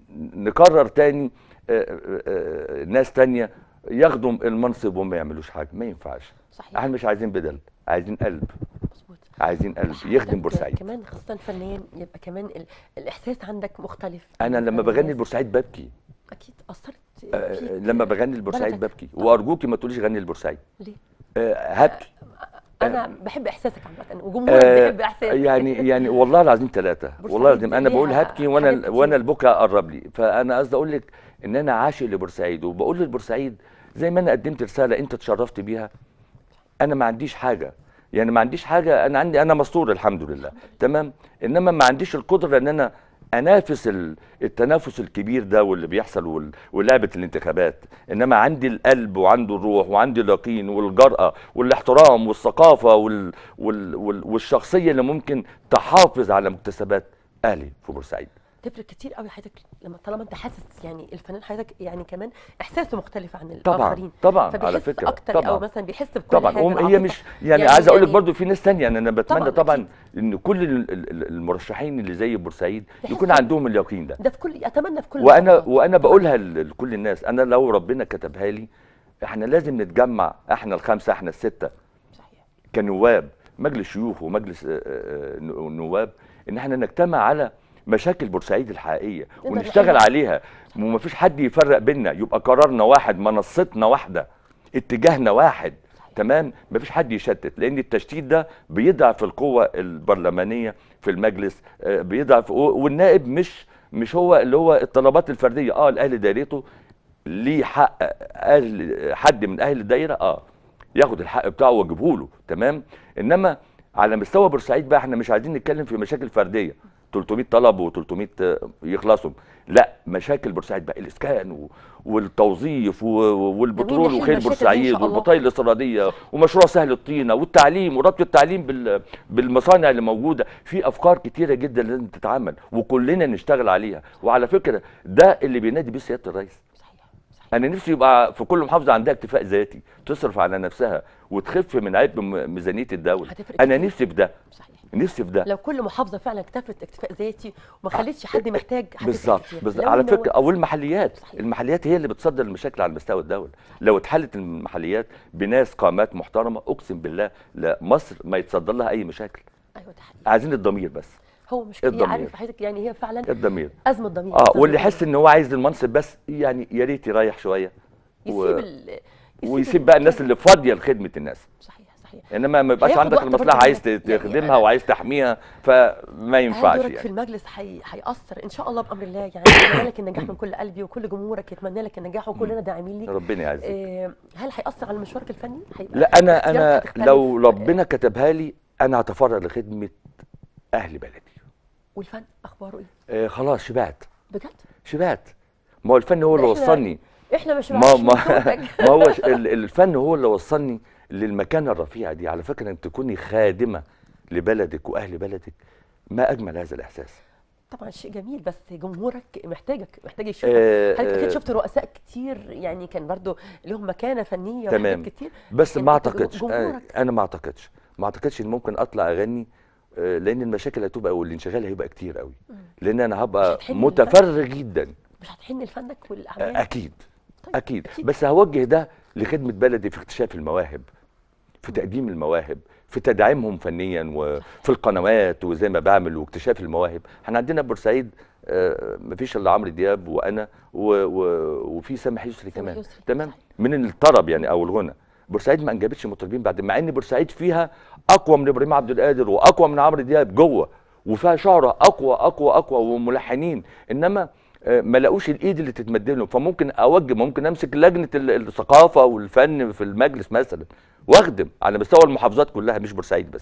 هنكرر تاني آه، آه، آه، ناس تانية ياخدوا المنصب وما يعملوش حاجه ما ينفعش صحيح احنا مش عايزين بدل عايزين قلب مظبوط عايزين قلب مش يخدم عندك بورسعيد كمان خاصة فنيا يبقى كمان ال... الإحساس عندك مختلف انا عن لما الناس. بغني البورسعيد ببكي أكيد أثرت آه، فيك لما بغني البورسعيد بلدك. ببكي طبعاً. وارجوكي ما تقوليش غني البورسعيد ليه؟ آه، هبكي أنا بحب إحساسك عامة وجمهورك آه، بيحب إحساسك يعني يعني والله العظيم ثلاثة بورسعيد والله العظيم أنا بقول ليها هبكي وأنا حاجات وأنا كتير. البكا قرب لي فأنا قصدي أقول لك إن أنا عاشق لبورسعيد وبقول للبورسعيد زي ما أنا قدمت رسالة أنت اتشرفت بيها أنا ما عنديش حاجة يعني ما عنديش حاجة أنا عندي أنا مستور الحمد لله تمام إنما ما عنديش القدرة إن أنا انافس ال- التنافس الكبير ده واللي بيحصل وال- ولعبه الانتخابات انما عندي القلب وعندي الروح وعندي اليقين والجرأه والاحترام والثقافه وال وال وال والشخصيه اللي ممكن تحافظ على مكتسبات اهلي في بورسعيد تفرق كتير قوي حضرتك لما طالما انت حاسس يعني الفنان حضرتك يعني كمان احساسه مختلف عن طبعا الاخرين طبعا على فبيحس فكره اكتر طبعا او مثلا بيحس بكل طبعا حاجه هم هي العاطفة. مش يعني, يعني- عايز اقول لك يعني- برضو في ناس تانية يعني انا بتمنى طبعاً، طبعا أكيد. ان كل ال- ال- المرشحين اللي زي بورسعيد يحسوا- يكون عندهم اليقين ده ده في كل اتمنى في كل وانا المحافظات. وانا بقولها ل- لكل الناس انا لو ربنا كتبها لي احنا لازم نتجمع احنا الخمسه احنا السته صحيح كنواب مجلس شيوخ ومجلس آه، آه، نو- نواب ان احنا نجتمع على مشاكل بورسعيد الحقيقيه نقدر ونشتغل نحلها. عليها ومفيش حد يفرق بينا يبقى قرارنا واحد منصتنا واحده اتجاهنا واحد تمام مفيش حد يشتت لان التشتيت ده بيضعف القوه البرلمانيه في المجلس آه، بيضعف والنائب مش مش هو اللي هو الطلبات الفرديه اه الاهل دايرته ليه حق اهل حد من اهل الدايره اه ياخد الحق بتاعه واجيبه له تمام انما على مستوى بورسعيد بقى احنا مش عايزين نتكلم في مشاكل فرديه 300 طلب و300 يخلصوا لا مشاكل بورسعيد بقى الاسكان و- والتوظيف و- والبترول نحل وخير المشاكل دي إن بورسعيد شاء الله. والبطايق الاستيراديه ومشروع سهل الطينه والتعليم وربط التعليم بال بالمصانع اللي موجوده في افكار كتيره جدا لازم تتعمل وكلنا نشتغل عليها وعلى فكره ده اللي بينادي بيه سياده الرئيس صحيح صحيح انا نفسي يبقى في كل محافظه عندها اكتفاء ذاتي تصرف على نفسها وتخف من عبء م- ميزانيه الدوله هتفرق انا كتير. نفسي في ده صحيح نفسي في ده لو كل محافظه فعلا اكتفت اكتفاء ذاتي وما خلتش حد محتاج هتفرق بالظبط كتير. بالظبط لو على إن هو- فكره او المحليات صحيح. المحليات هي اللي بتصدر المشاكل على مستوى الدوله لو اتحلت المحليات بناس قامات محترمه اقسم بالله لا مصر ما يتصدر لها اي مشاكل ايوه ده حقيقي عايزين الضمير بس هو مش هي الضمير. عارف حضرتك يعني هي فعلا الضمير ازمه ضمير اه أزمة واللي ضمير. يحس ان هو عايز المنصب بس يعني يا ريت يريح شويه و- يسيب ال... ويسيب بقى الناس اللي فاضيه لخدمه الناس صحيح صحيح انما ما يبقاش هياخد عندك وقت برضه المصلحه عايز إنك- يعني تخدمها أنا- وعايز تحميها فما هل ينفعش دورك في يعني المجلس حي... هيأثر ان شاء الله بامر الله يعني اتمنى لك النجاح من كل قلبي وكل جمهورك يتمنى لك النجاح وكلنا داعمين ليك ربنا يعزك آه، هل هيأثر على مشوارك الفني؟ هيبقى لا انا اختيارك انا هتختلف؟ لو ربنا كتبها لي انا هتفرغ لخدمه اهل بلدي والفن اخباره ايه؟ آه خلاص شبعت بجد؟ شبعت ما هو الفن هو اللي إحنا- وصلني احنا مش ما عايشين ما صوتك. ما هو ش- ال- الفن هو اللي وصلني للمكانه الرفيعه دي على فكره انك تكوني خادمه لبلدك واهل بلدك ما اجمل هذا الاحساس طبعا شيء جميل بس جمهورك محتاجك محتاج يشوفك آه، حضرتك اكيد آه. شفت رؤساء كتير يعني كان برضو لهم مكانه فنيه تمام. وحاجات كتير بس لكن ما أنت اعتقدش آه، جمهورك انا ما اعتقدش ما اعتقدش ان ممكن اطلع اغني آه، لان المشاكل هتبقى والانشغال هيبقى كتير قوي لان انا مش هبقى هتحن متفرغ جدا مش هتحن لفنك والاعمال اكيد طيب، اكيد أكيد. بس هوجه ده لخدمه بلدي في اكتشاف المواهب في تقديم المواهب في تدعيمهم فنيا وفي القنوات وزي ما بعمل واكتشاف المواهب احنا عندنا بورسعيد آه، مفيش الا عمرو دياب وانا و و وفي سامح يسري كمان يسري، تمام صحيح. من الطرب يعني او الغنى بورسعيد ما انجبتش مطربين بعد مع ان بورسعيد فيها اقوى من ابراهيم عبد القادر واقوى من عمرو دياب جوه وفيها شعراء اقوى اقوى اقوى وملحنين انما آه، ما لاقوش الايد اللي تتمد لهم فممكن اوجه ممكن امسك لجنه ال- الثقافه والفن في المجلس مثلا واخدم على مستوى المحافظات كلها مش بورسعيد بس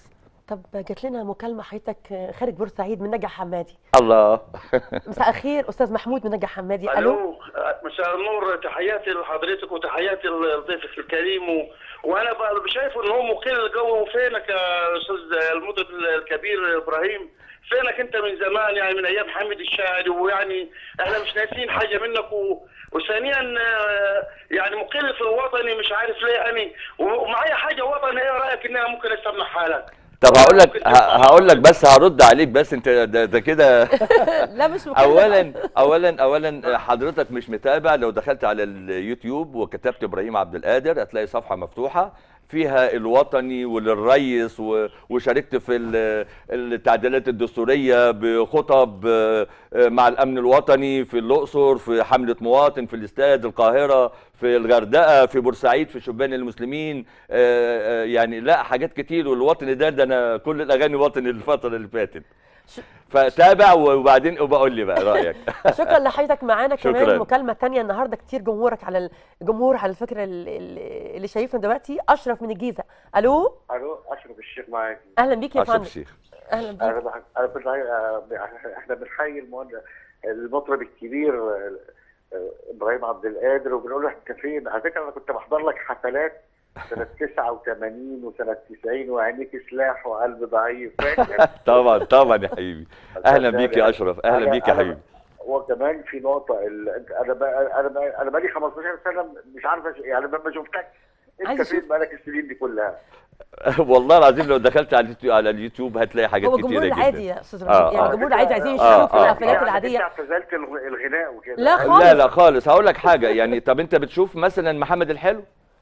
طب جات لنا مكالمه حضرتك خارج بورسعيد من نجع حمادي الله مساء الخير استاذ محمود من نجع حمادي الو الو مساء النور تحياتي لحضرتك وتحياتي لضيفك الكريم و... وانا ب- شايف ان هو مقل الجو فينك يا استاذ المطرب الكبير ابراهيم فينك انت من زمان يعني من ايام حامد الشاعري ويعني احنا مش ناسيين حاجه منك و... وثانيا آه، يعني مقل في الوطني مش عارف ليه يعني ومعايا حاجه وطني ايه رايك انها ممكن اسمعها لك طب هقول لك ه- هقول لك بس هرد عليك بس انت ده, ده كده لا مش مكالمه اولا اولا اولا حضرتك مش متابع لو دخلت على اليوتيوب وكتبت ابراهيم عبد القادر هتلاقي صفحه مفتوحه فيها الوطني وللريس و- وشاركت في ال- التعديلات الدستوريه بخطب آه، آه، مع الامن الوطني في الاقصر في حمله مواطن في الاستاد القاهره في الغردقه في بورسعيد في شبان المسلمين آه، آه، يعني لا حاجات كتير والوطني ده ده انا كل الاغاني وطني الفتره اللي فاتت ش- فتابع وبعدين وبقول لي بقى رايك شكرا لحضرتك معانا كمان شكراً. مكالمه تانية النهارده كتير جمهورك على الجمهور على الفكره اللي, اللي شايفنا دلوقتي اشرف من الجيزه الو الو اشرف الشيخ معاك اهلا بيك يا اشرف فندم الشيخ اهلا بيك انا بح- انا كنت عايز- آه، احنا بنحيي المؤلف المطرب الكبير آه، آه، ابراهيم عبد القادر وبنقول له انت فين؟ على فكره انا كنت بحضر لك حفلات سنه 89 وسنه 90 وعينيك سلاح وقلب ضعيف فاكر؟ طبعا طبعا يا حبيبي اهلا بيك يا اشرف اهلا أنا- بيك يا أنا- حبيبي وكمان في نقطه ال- أنت- انا بقى انا بقى انا بقالي 15 سنه مش عارف أش- يعني لما شفتك عايز انت فين أشوف. بقالك السنين دي كلها؟ والله العظيم لو دخلت على اليوتيوب, على اليوتيوب هتلاقي حاجات هو كتيره الجمهور جدا العادي يا استاذ آه، رشيد يعني آه. الجمهور العادي عايزين آه، يشوفوا آه. الحفلات يعني العاديه انت اعتزلت الغ- الغناء وكده لا خالص. لا لا خالص هقول لك حاجه يعني طب انت بتشوف مثلا محمد الحلو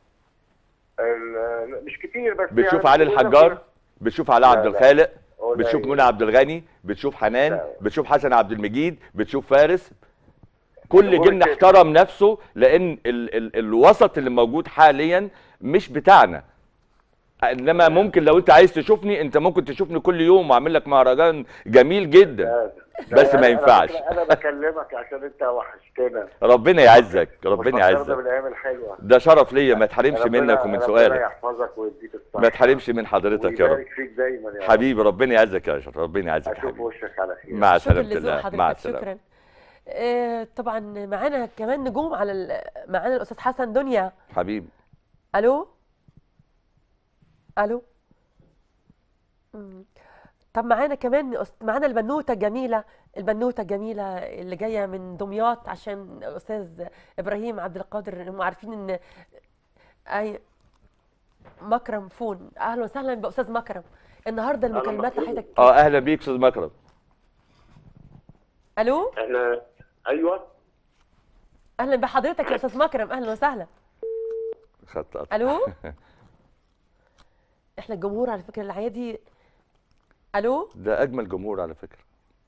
ال- مش كتير بس بتشوف يعني علي بقول الحجار لك بتشوف علاء لا، عبد لا. الخالق قليل. بتشوف منى عبد الغني بتشوف حنان لا. بتشوف حسن عبد المجيد بتشوف فارس كل الجمهور جيل كده. احترم نفسه لان ال ال الوسط اللي موجود حاليا مش بتاعنا انما ممكن لو انت عايز تشوفني انت ممكن تشوفني كل يوم واعمل لك مهرجان جميل جدا لا، بس لا، ما أنا- ينفعش. أنا, انا بكلمك عشان انت وحشتنا ربنا يعزك ربنا وفكرنا يعزك بالايام الحلوه ده شرف ليا ما تحرمش ربنا- منك ومن ربنا سؤالك يحفظك ويديك الصحه ما تحرمش من حضرتك يا رب ويبارك فيك دايما يا رب. حبيبي ربنا يعزك يا اشرف ربنا يعزك يا اشوف حبيبي وشك على خير مع شكرا سلامة لذوق الله مع حضرتك السلامة شكرا آه، طبعا معانا كمان نجوم على ال- معانا الاستاذ حسن دنيا حبيبي الو الو مم. طب معانا كمان أس- معانا البنوته الجميله البنوته الجميله اللي جايه من دمياط عشان الاستاذ ابراهيم عبد القادر هم عارفين ان اي مكرم فون اهلا وسهلا باستاذ مكرم النهارده المكالمات مرحبا. لحضرتك اه اهلا بيك استاذ مكرم الو احنا ايوه اهلا بحضرتك يا استاذ مكرم اهلا وسهلا خدت قطع. الو احنا الجمهور على فكره العادي الو ده اجمل جمهور على فكره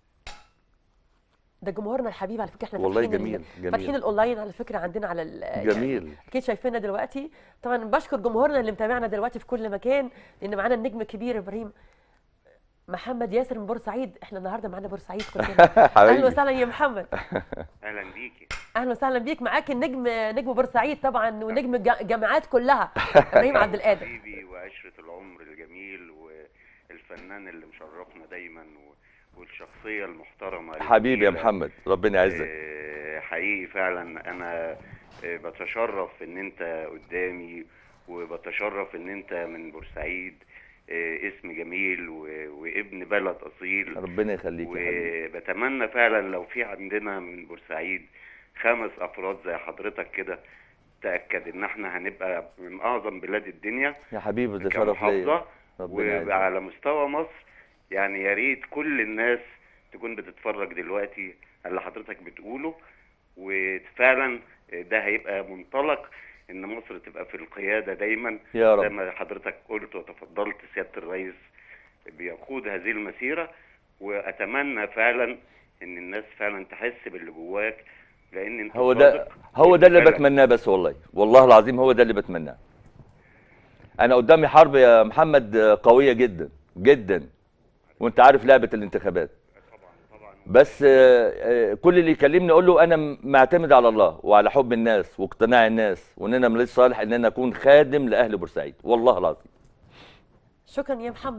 ده جمهورنا الحبيب على فكره احنا والله فاتحين جميل، ال- جميل. فاتحين الاونلاين على فكره عندنا على ال- يعني جميل اكيد شايفيننا دلوقتي طبعا بشكر جمهورنا اللي متابعنا دلوقتي في كل مكان لان معانا النجم الكبير ابراهيم محمد ياسر من بورسعيد احنا النهارده معانا بورسعيد كلنا اهلا حبيبي وسهلا يا محمد اهلا بيكي اهلا وسهلا بيك معاك النجم نجم بورسعيد طبعا ونجم الج- الجامعات كلها ابراهيم عبد القادر حبيبي وعشرة العمر الجميل والفنان اللي مشرفنا دايما و- والشخصية المحترمة حبيبي يا الجميلة. محمد ربنا يعزك آه، حقيقي فعلا انا آه، بتشرف ان انت قدامي وبتشرف ان انت من بورسعيد آه، اسم جميل و- وابن بلد اصيل ربنا يخليك يا حبيبي وبتمنى فعلا لو في عندنا من بورسعيد خمس افراد زي حضرتك كده تاكد ان احنا هنبقى من اعظم بلاد الدنيا يا حبيبي ده شرف ليا كمحافظه ربنا يعزك وعلى مستوى مصر يعني يا ريت كل الناس تكون بتتفرج دلوقتي على اللي حضرتك بتقوله وفعلا ده هيبقى منطلق ان مصر تبقى في القياده دايما يا زي رب ما حضرتك قلت وتفضلت سياده الرئيس بيقود هذه المسيره واتمنى فعلا ان الناس فعلا تحس باللي جواك لان انت هو ده صادق هو ده اللي فعلا. بتمناه بس والله والله العظيم هو ده اللي بتمناه انا قدامي حرب يا محمد قويه جدا جدا وانت عارف لعبه الانتخابات طبعا طبعا بس آه، آه، كل اللي يكلمني اقول له انا معتمد على الله وعلى حب الناس واقتناع الناس وان انا ماليش صالح ان انا اكون خادم لاهل بورسعيد والله العظيم شكرا يا محمد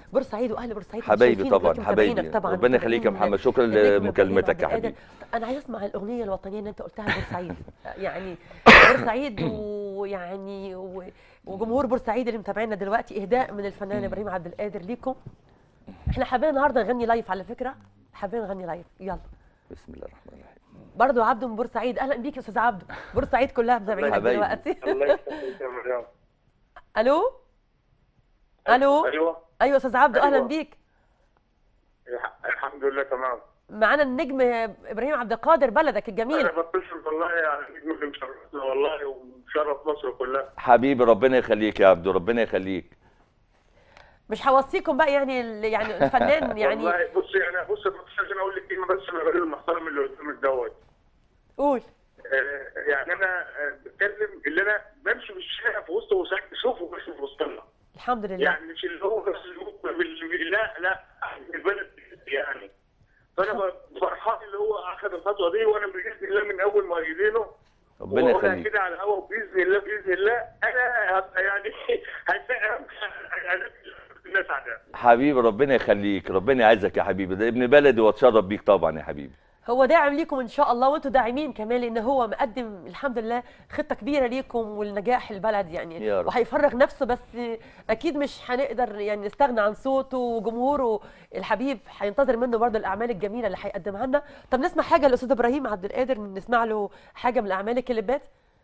بورسعيد واهل بورسعيد حبايبي شايفينك طبعا دلوقتي متابعينك حبايبي طبعا ربنا يخليك يا متابعين محمد شكرا النجم إبراهيم لمكالمتك يا عبد القادر. حبيبي انا عايز اسمع الاغنيه الوطنيه اللي انت قلتها لبورسعيد يعني بورسعيد ويعني و- وجمهور بورسعيد اللي متابعينا دلوقتي اهداء من الفنان ابراهيم عبد القادر ليكم احنا حابين النهارده نغني لايف على فكره حابين نغني لايف يلا بسم الله الرحمن الرحيم برضو عبده من بورسعيد اهلا بيك يا استاذ عبده بورسعيد كلها متابعينك حبايبي. دلوقتي الله يخليك يا مريم الو الو ايوه ايوه يا استاذ عبده اهلا أيوة. بيك الحمد لله تمام معانا النجم ابراهيم عبد القادر بلدك الجميل انا بتصل والله يعني نجم اللي مشرفنا والله ومشرف مصر كلها حبيبي ربنا يخليك يا عبدو ربنا يخليك مش هوصيكم بقى يعني ال- يعني الفنان يعني والله بص يعني بص بص عشان اقول لك كلمه بس من الراجل المحترم اللي قدامك دوت قول آه، يعني انا آه، بتكلم اللي انا بمشي في الشارع في وسط وسط بشوفه بس في وسطنا الحمد لله يعني مش اللي هو بس اللي هو بال- لا لا البلد يعني فانا ب- فرحان اللي هو اخذ الخطوه دي وانا باذن الله من اول ما يدينه ربنا وأقولها يخليك كده على الهوا باذن الله باذن الله انا هبقى يعني هتلاقي الناس عندها حبيبي ربنا يخليك ربنا يعزك يا حبيبي ده ابن بلدي واتشرف بيك طبعا يا حبيبي هو داعم ليكم ان شاء الله وانتم داعمين كمان لان هو مقدم الحمد لله خطه كبيره ليكم ولنجاح البلد يعني يا رب. وهيفرغ نفسه بس اكيد مش هنقدر يعني نستغنى عن صوته وجمهوره الحبيب هينتظر منه برضه الاعمال الجميله اللي هيقدمها لنا طب نسمع حاجه للاستاذ ابراهيم عبد القادر نسمع له حاجه من الاعمال الكليبات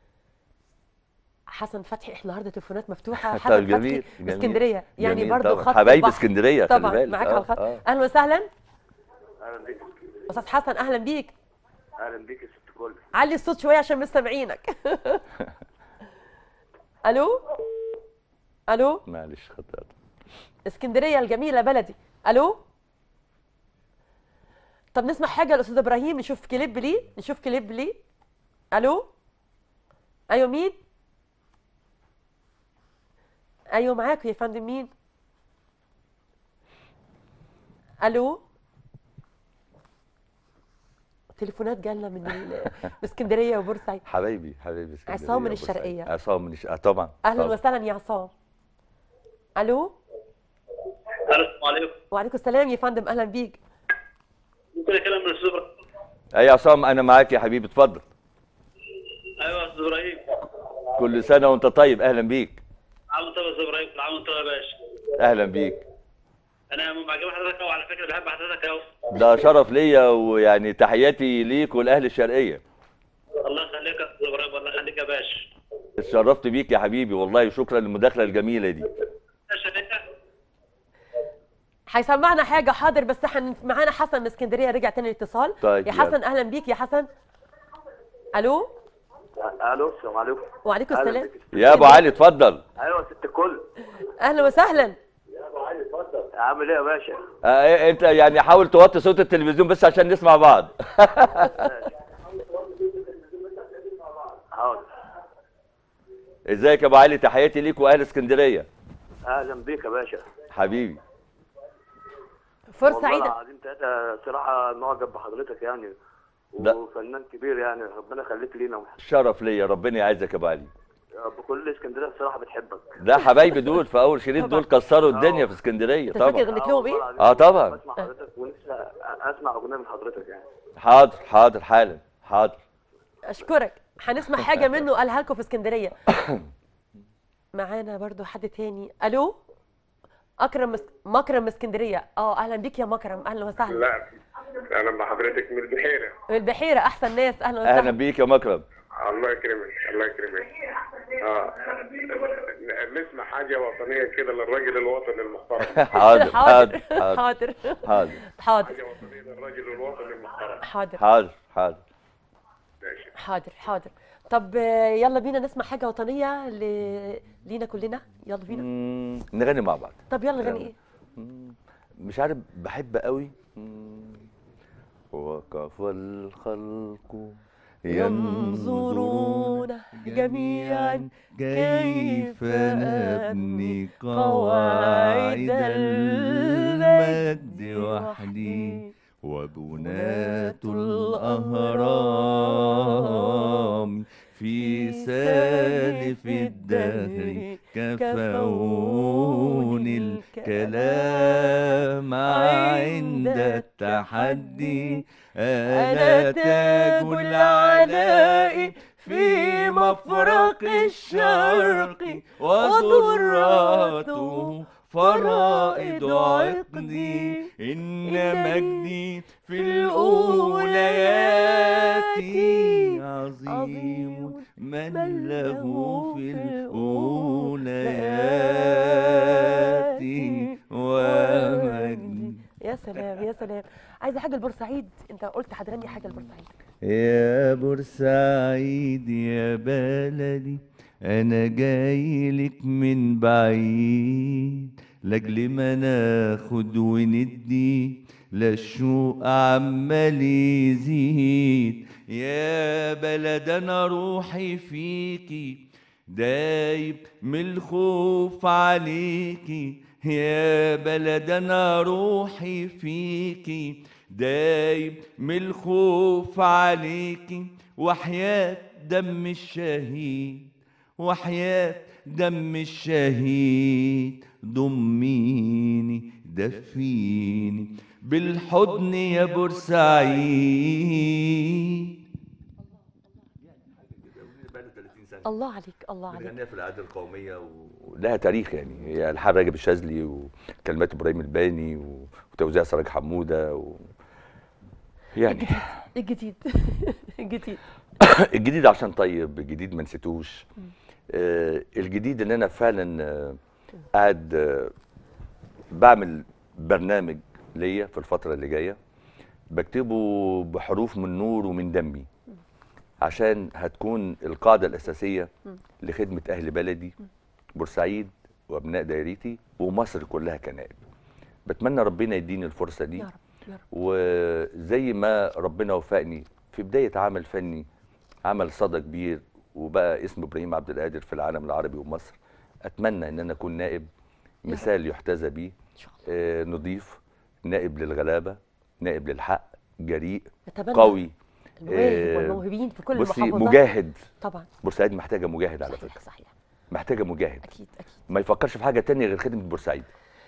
حسن فتحي احنا النهارده تليفونات مفتوحه طيب حسن جميل، فتحي جميل، اسكندريه يعني جميل برضه طبعاً. خط حبايب البحر. اسكندريه خلي طبعا بالك. معاك آه، على الخط آه. اهلا وسهلا اهلا بيك استاذ حسن اهلا بيك اهلا بيك يا ست كل علي الصوت شويه عشان مش سامعينك الو الو معلش خطأت اسكندريه الجميله بلدي الو طب نسمع حاجه للاستاذ ابراهيم نشوف كليب ليه نشوف كليب ليه الو ايوه مين ايوه معاك يا فندم مين الو تليفونات جالنا من ال- من اسكندريه وبورسعيد حبايبي حبايبي اسكندريه عصام من وبورسعيد. الشرقية. عصام من الش... آه طبعا اهلا طبعاً. وسهلا يا عصام الو السلام عليكم وعليكم السلام يا فندم اهلا بيك ممكن اتكلم من الاستاذ ابراهيم اي يا عصام انا معاك يا حبيبي اتفضل ايوه يا استاذ ابراهيم كل سنه وانت طيب اهلا بيك عام طيب يا استاذ ابراهيم كل عام وانت طيب يا باشا اهلا بيك انا معجب حضرتك قوي على فكره بحب حضرتك قوي ده شرف ليا ويعني تحياتي ليك ولاهل الشرقيه الله يخليك يا استاذ ابراهيم الله يخليك يا باشا اتشرفت بيك يا حبيبي والله شكرا للمداخله الجميله دي شركه هيسمعنا حاجه حاضر بس حن... معانا حسن من اسكندريه رجع تاني الاتصال طيب، يا يلا. حسن اهلا بيك يا حسن الو الو السلام عليكم وعليكم أهلا السلام بك. يا ابو علي اتفضل ايوه ست الكل اهلا وسهلا عامل ايه يا باشا آه انت يعني حاول توطي صوت التلفزيون بس عشان نسمع بعض حاضر ازيك يا ابو علي تحياتي ليك واهل اسكندريه اهلا بيك يا باشا حبيبي فرصه والله سعيده العظيم تلاته صراحه معجب بحضرتك يعني لا. وفنان كبير يعني ربنا يخليك لينا شرف ليا ربنا يعزك يا ابو علي بكل اسكندريه الصراحه بتحبك ده حبايبي دول في اول شريط دول كسروا الدنيا في اسكندريه انت فاكر طبعا غنيت لهم ايه والله العظيم آه، طبعاً. بسمع حضرتك ونفسي اسمع اغنيه من حضرتك يعني حاضر حاضر حالا حاضر اشكرك هنسمع حاجه منه قالها لكم في اسكندريه معانا برضو حد تاني الو اكرم مس... مكرم من اسكندريه اه اهلا بيك يا مكرم اهلا وسهلا لا انا مع حضرتك من البحيره من البحيره احسن ناس اهلا وسهلا اهلا بيك يا مكرم الله يكرمك الله يكرمك اه نسمع حاجه وطنيه كده للراجل الوطني المحترم حاضر حاضر حاضر حاضر حاضر حاضر حاضر حاجه وطنيه للراجل الوطني المحترم حاضر حاضر حاضر ماشي حاضر حاضر طب آه، يلا بينا نسمع حاجه وطنيه ل... لينا كلنا يلا بينا مم، نغني مع بعض طب يلا غني يلا. ايه مش عارف بحب قوي وقف الخلق ينظرون جميعا كيف نبني قواعد قواعد المجد وحدي وبناة الأهرام في سالف الدهر كفون كلام عند التحدي أنا تاج العلاء في مفرق الشرق وذراته فرائض عقدي إن مجدي في الأوليات عظيم من له في الأوليات ومجدي يا سلام يا سلام عايزه حاجه لبورسعيد انت قلت هتغني حاجه لبورسعيد يا بورسعيد يا بلدي انا جايلك من بعيد لاجل ما ناخد وندي لا الشوق عمال يزيد يا بلد انا روحي فيكي دايب من الخوف عليكي يا بلد انا روحي فيكي دايب من الخوف عليكي وحياة دم الشهيد وحياة دم الشهيد ضميني دفيني بالحضن يا بورسعيد الله عليك الله عليك بنغنيها في العادة القومية ولها تاريخ يعني هي ألحان راجب الشاذلي وكلمات إبراهيم الباني و- وتوزيع سراج حمودة و... يعني الجديد الجديد الجديد عشان طيب الجديد ما نسيتوش آه الجديد ان انا فعلا آه قاعد آه بعمل برنامج ليا في الفتره اللي جايه بكتبه بحروف من نور ومن دمي عشان هتكون القاعده الاساسيه لخدمه اهل بلدي بورسعيد وابناء دايرتي ومصر كلها كنائب بتمنى ربنا يديني الفرصه دي يا رب يا رب وزي ما ربنا وفقني في بداية عمل فني عمل صدى كبير وبقى اسم ابراهيم عبد القادر في العالم العربي ومصر اتمنى ان انا اكون نائب مثال يحتذى بيه ان شاء الله آه، نضيف نائب للغلابه نائب للحق جريء نتمنى قوي المواهب آه، والموهوبين في كل بصي المحافظات مجاهد طبعا بورسعيد محتاجه مجاهد على صحيح فكره صحيح محتاجه مجاهد اكيد اكيد ما يفكرش في حاجه تانية غير خدمه بورسعيد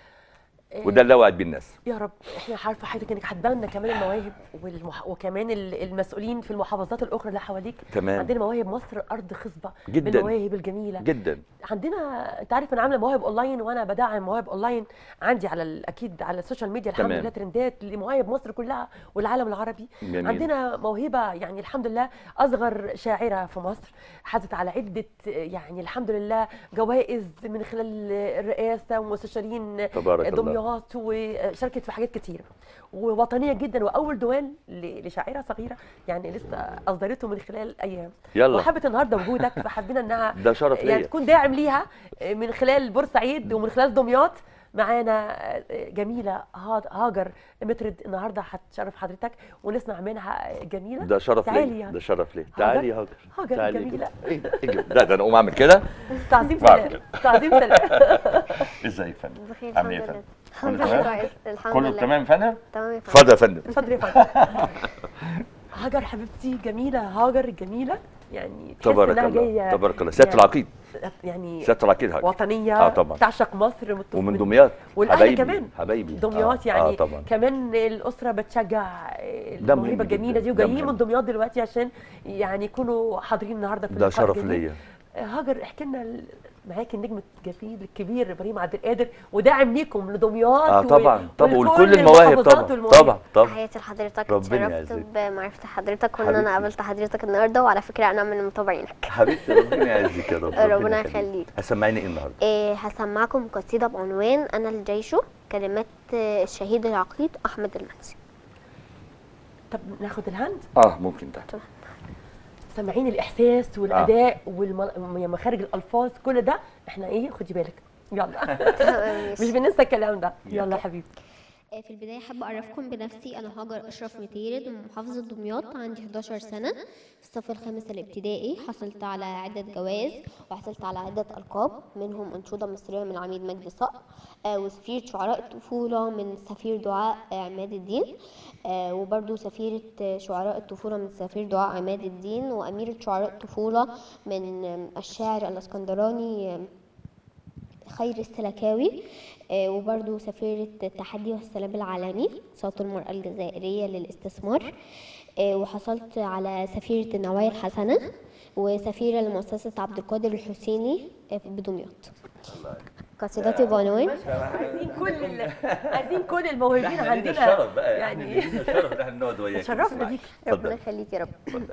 آه، وده اللي اوعد بيه الناس يا رب احنا عارفه حضرتك انك هتبان كمان المواهب والمح... وكمان ال- المسؤولين في المحافظات الاخرى اللي حواليك تمام. عندنا مواهب مصر ارض خصبه جداً. بالمواهب الجميله جدا عندنا انت عارف انا عامله مواهب اونلاين وانا بدعم مواهب اونلاين عندي على ال- اكيد على السوشيال ميديا الحمد تمام. لله ترندات لمواهب مصر كلها والعالم العربي جميل. عندنا موهبه يعني الحمد لله اصغر شاعره في مصر حازت على عده يعني الحمد لله جوائز من خلال الرئاسه ومستشارين تبارك الله. دمياط وشاركت في حاجات كتير ووطنيه جدا واول ديوان ل- لشاعره صغيره يعني لسه اصدرته من خلال ايام يلا. وحبت النهارده وجودك فحبينا انها ده شرف يعني ليا. تكون داعم ليها من خلال بورسعيد ومن خلال دمياط معانا جميله هاد- هاجر مترد النهارده هتشرف حضرتك ونسمع منها جميله ده شرف تعالي ليا يا ده شرف ليا تعالي يا هاجر هاجر تعالي جميلة. ايه ده إيه ده؟ لا ده انا اقوم اعمل كده تعظيم بعد سلام تعظيم سلام ازاي يا فندم بخير عامل الحمد ايه يا لله فندم الحمد كله لله تمام كويس الحمد كله لله تمام يا فندم تمام يا فندم. اتفضل يا فندم اتفضلي يا فندم هاجر حبيبتي جميله هاجر جميله يعني تحس تبارك إنها الله جاية تبارك الله سياده يعني- العقيد يعني سياده العقيد هاجر وطنيه اه طبعا تعشق مصر مت- ومن من- دمياط والاهل حبايبي كمان حبايبي دمياط آه. يعني اه طبعا كمان الاسره بتشجع ده مهم الموهبه الجميله جداً، دي ده وجايين مهم. من دمياط دلوقتي عشان يعني يكونوا حاضرين النهارده في ده اللقاء شرف الجميل. ليا هاجر احكي لنا ال- معاكي النجم الجميل الكبير ابراهيم عبد القادر وداعم ليكم لدمياط اه و- طبعا طبعا ولكل ولكل المواهب المحافظات طبعا والمواهب. طبعا طبعا تحياتي لحضرتك ربنا اتشرفت يعزك. بمعرفة حضرتك وان حبيبتي. انا قابلت حضرتك النهارده وعلى فكره انا من متابعينك حبيبتي ربنا يعزك يا رب ربنا يخليك. هسمعيني ايه النهارده إيه هسمعكم قصيده بعنوان انا الجيش كلمات آه، الشهيد العقيد احمد المنسي طب ناخد الهاند اه ممكن ده سامعين الاحساس والاداء ومخارج الالفاظ كل ده احنا ايه خدي بالك يلا تمام، مش ماشي. بننسى الكلام ده يلا يا حبيبتي آه، في البداية حابة أعرفكم بنفسي أنا هاجر أشرف متيرد من محافظة دمياط عندي 11 سنة في الصف الخامس الابتدائي حصلت على عدة جوائز وحصلت على عدة ألقاب منهم أنشودة مصرية من العميد مجدي صقر آه، وسفيرة شعراء الطفولة من سفير دعاء آه، عماد الدين آه، وبرضو سفيرة آه، شعراء الطفولة من سفير دعاء عماد الدين وأميرة شعراء الطفولة من آه، الشاعر الاسكندراني آه، خير السلكاوي آه، وبرضو سفيرة التحدي والسلام العالمي صوت المرأة الجزائرية للاستثمار آه، وحصلت على سفيرة النوايا الحسنة وسفيرة لمؤسسة عبد القادر الحسيني آه، بدمياط قصيدتي بعنوان عايزين كل ال- عايزين كل الموهوبين عندنا يعني الشرف ان احنا نقعد وياك تشرفنا بيك ربنا يخليك يا رب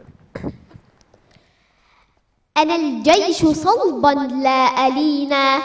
أنا الجيش صلبا لا ألينا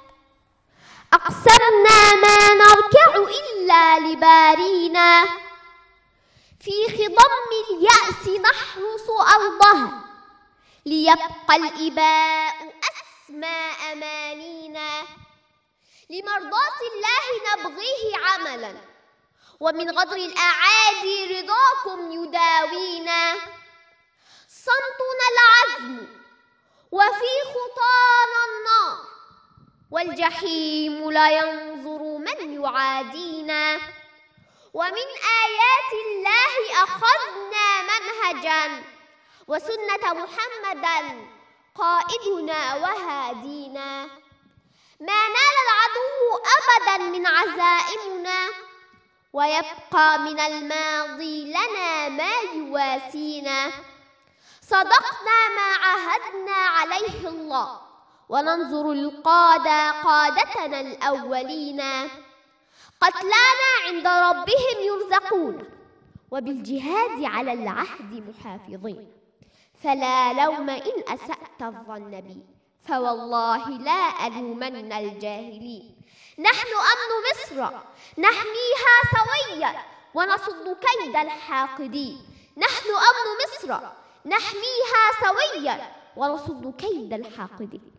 أقسمنا ما نركع إلا لبارينا في خضم اليأس نحرس أرضها ليبقى الإباء أسمى أمانينا لمرضاة الله نبغيه عملا ومن غدر الأعادي رضاكم يداوينا صمتنا العزم وفي خطانا النار والجحيم لا ينظر من يعادينا ومن آيات الله أخذنا منهجا وسنة محمدا قائدنا وهادينا ما نال العدو أبدا من عزائمنا ويبقى من الماضي لنا ما يواسينا صدقنا ما عهدنا عليه الله وننظر القادة قادتنا الأولين قتلانا عند ربهم يرزقون وبالجهاد على العهد محافظين فلا لوم إن أسأت الظن بي فوالله لا ألومن الجاهلين نحن أمن مصر نحميها سويا ونصد كيد الحاقدين نحن أمن مصر نحميها سويا ونصد كيد الحاقدين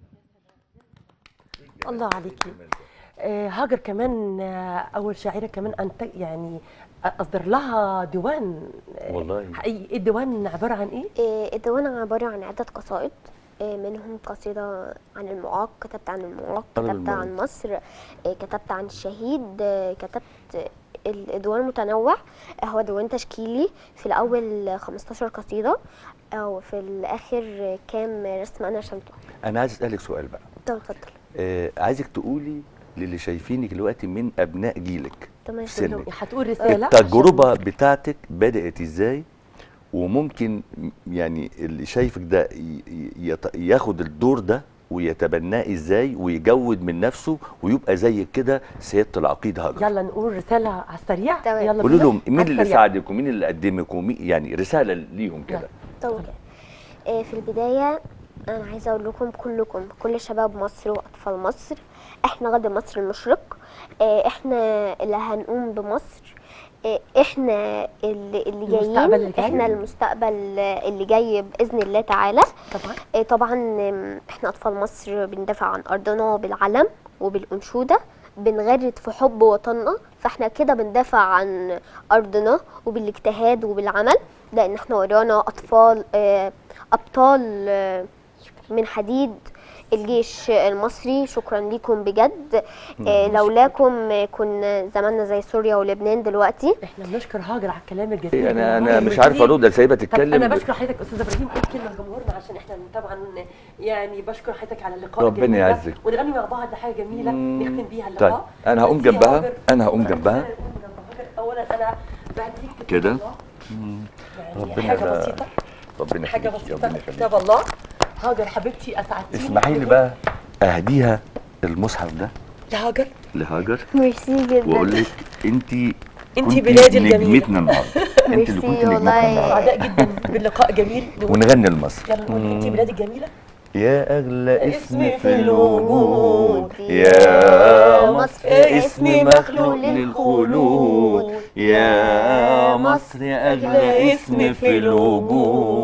الله عليكي آه، هاجر كمان آه، اول شاعره كمان انت يعني اصدر لها ديوان آه، والله. حقيقي الديوان عباره عن ايه إيه، الديوان عبارة عن عدة قصائد إيه، منهم قصيدة عن المعاق كتبت عن المعاق عن كتبت المعاق. عن مصر إيه، كتبت عن الشهيد إيه، كتبت الديوان متنوع هو ديوان تشكيلي في الأول 15 قصيدة وفي الآخر كام رسم أنا رسمته انا عايز اسالك سؤال بقى طب اتفضل آه عايزك تقولي للي شايفينك دلوقتي من ابناء جيلك تمام في كلهم سنك هتقول رساله التجربه بتاعتك بدات ازاي وممكن يعني اللي شايفك ده ي- ي- يت- ياخد الدور ده ويتبناه ازاي ويجود من نفسه ويبقى زي كده سياده العقيد هاجر يلا نقول رساله على السريع تمام. يلا قولوا بينا. لهم مين على اللي السريع. ساعدك ومين اللي قدمك ومين يعني رساله ليهم كده طب آه، في البداية أنا عايزة أقول لكم كلكم كل شباب مصر وأطفال مصر إحنا غد مصر المشرق آه، إحنا اللي هنقوم بمصر آه، إحنا اللي, اللي المستقبل جايين اللي جاي. إحنا المستقبل آه، اللي جاي بإذن الله تعالى طبعا آه، طبعا آم، إحنا أطفال مصر بندافع عن أرضنا بالعلم وبالأنشودة بنغرد في حب وطننا فاحنا كده بندافع عن أرضنا وبالاجتهاد وبالعمل لأن احنا ورانا أطفال آه، أبطال آه، من حديد الجيش المصري شكرا لكم بجد آه، لولاكم آه، كنا زماننا زي سوريا ولبنان دلوقتي احنا بنشكر هاجر على الكلام الجميل انا اللي انا هو مش عارف بيديه. ارد سايبها طب تتكلم انا بشكر حضرتك استاذ ابراهيم قول كلمه لجمهورنا عشان احنا طبعا يعني بشكر حضرتك على اللقاء ربنا الجميل ده. يعزك. ونغني مع بعض حاجه جميله مم. نختم بيها اللقاء طيب انا هقوم بس يا جنبها هاجر، انا هقوم جنبها أنا هقوم جنب هاجر. اولا انا بديك كده؟ يعني ربنا حاجه ده- بسيطه ربنا حاجه يخليك بسيطه ربنا يخليك كتاب الله هاجر حبيبتي اسعدتيني اسمحي لي بقى اهديها المصحف ده لهاجر لهاجر ميرسي جدا واقول لك انت انتي بلادي الجميلة. نجمتنا النهارده انت اللي ميرسي كنت نجمتنا والله. النهارده سعداء جدا باللقاء جميل ونغني لمصر يلا نقول انت بلادي الجميله يا اغلى اسم اسمي في الوجود. الوجود يا مصر اسم اسمي مخلوق مخلوق للخلود يا مصر يا اغلى اسم في الوجود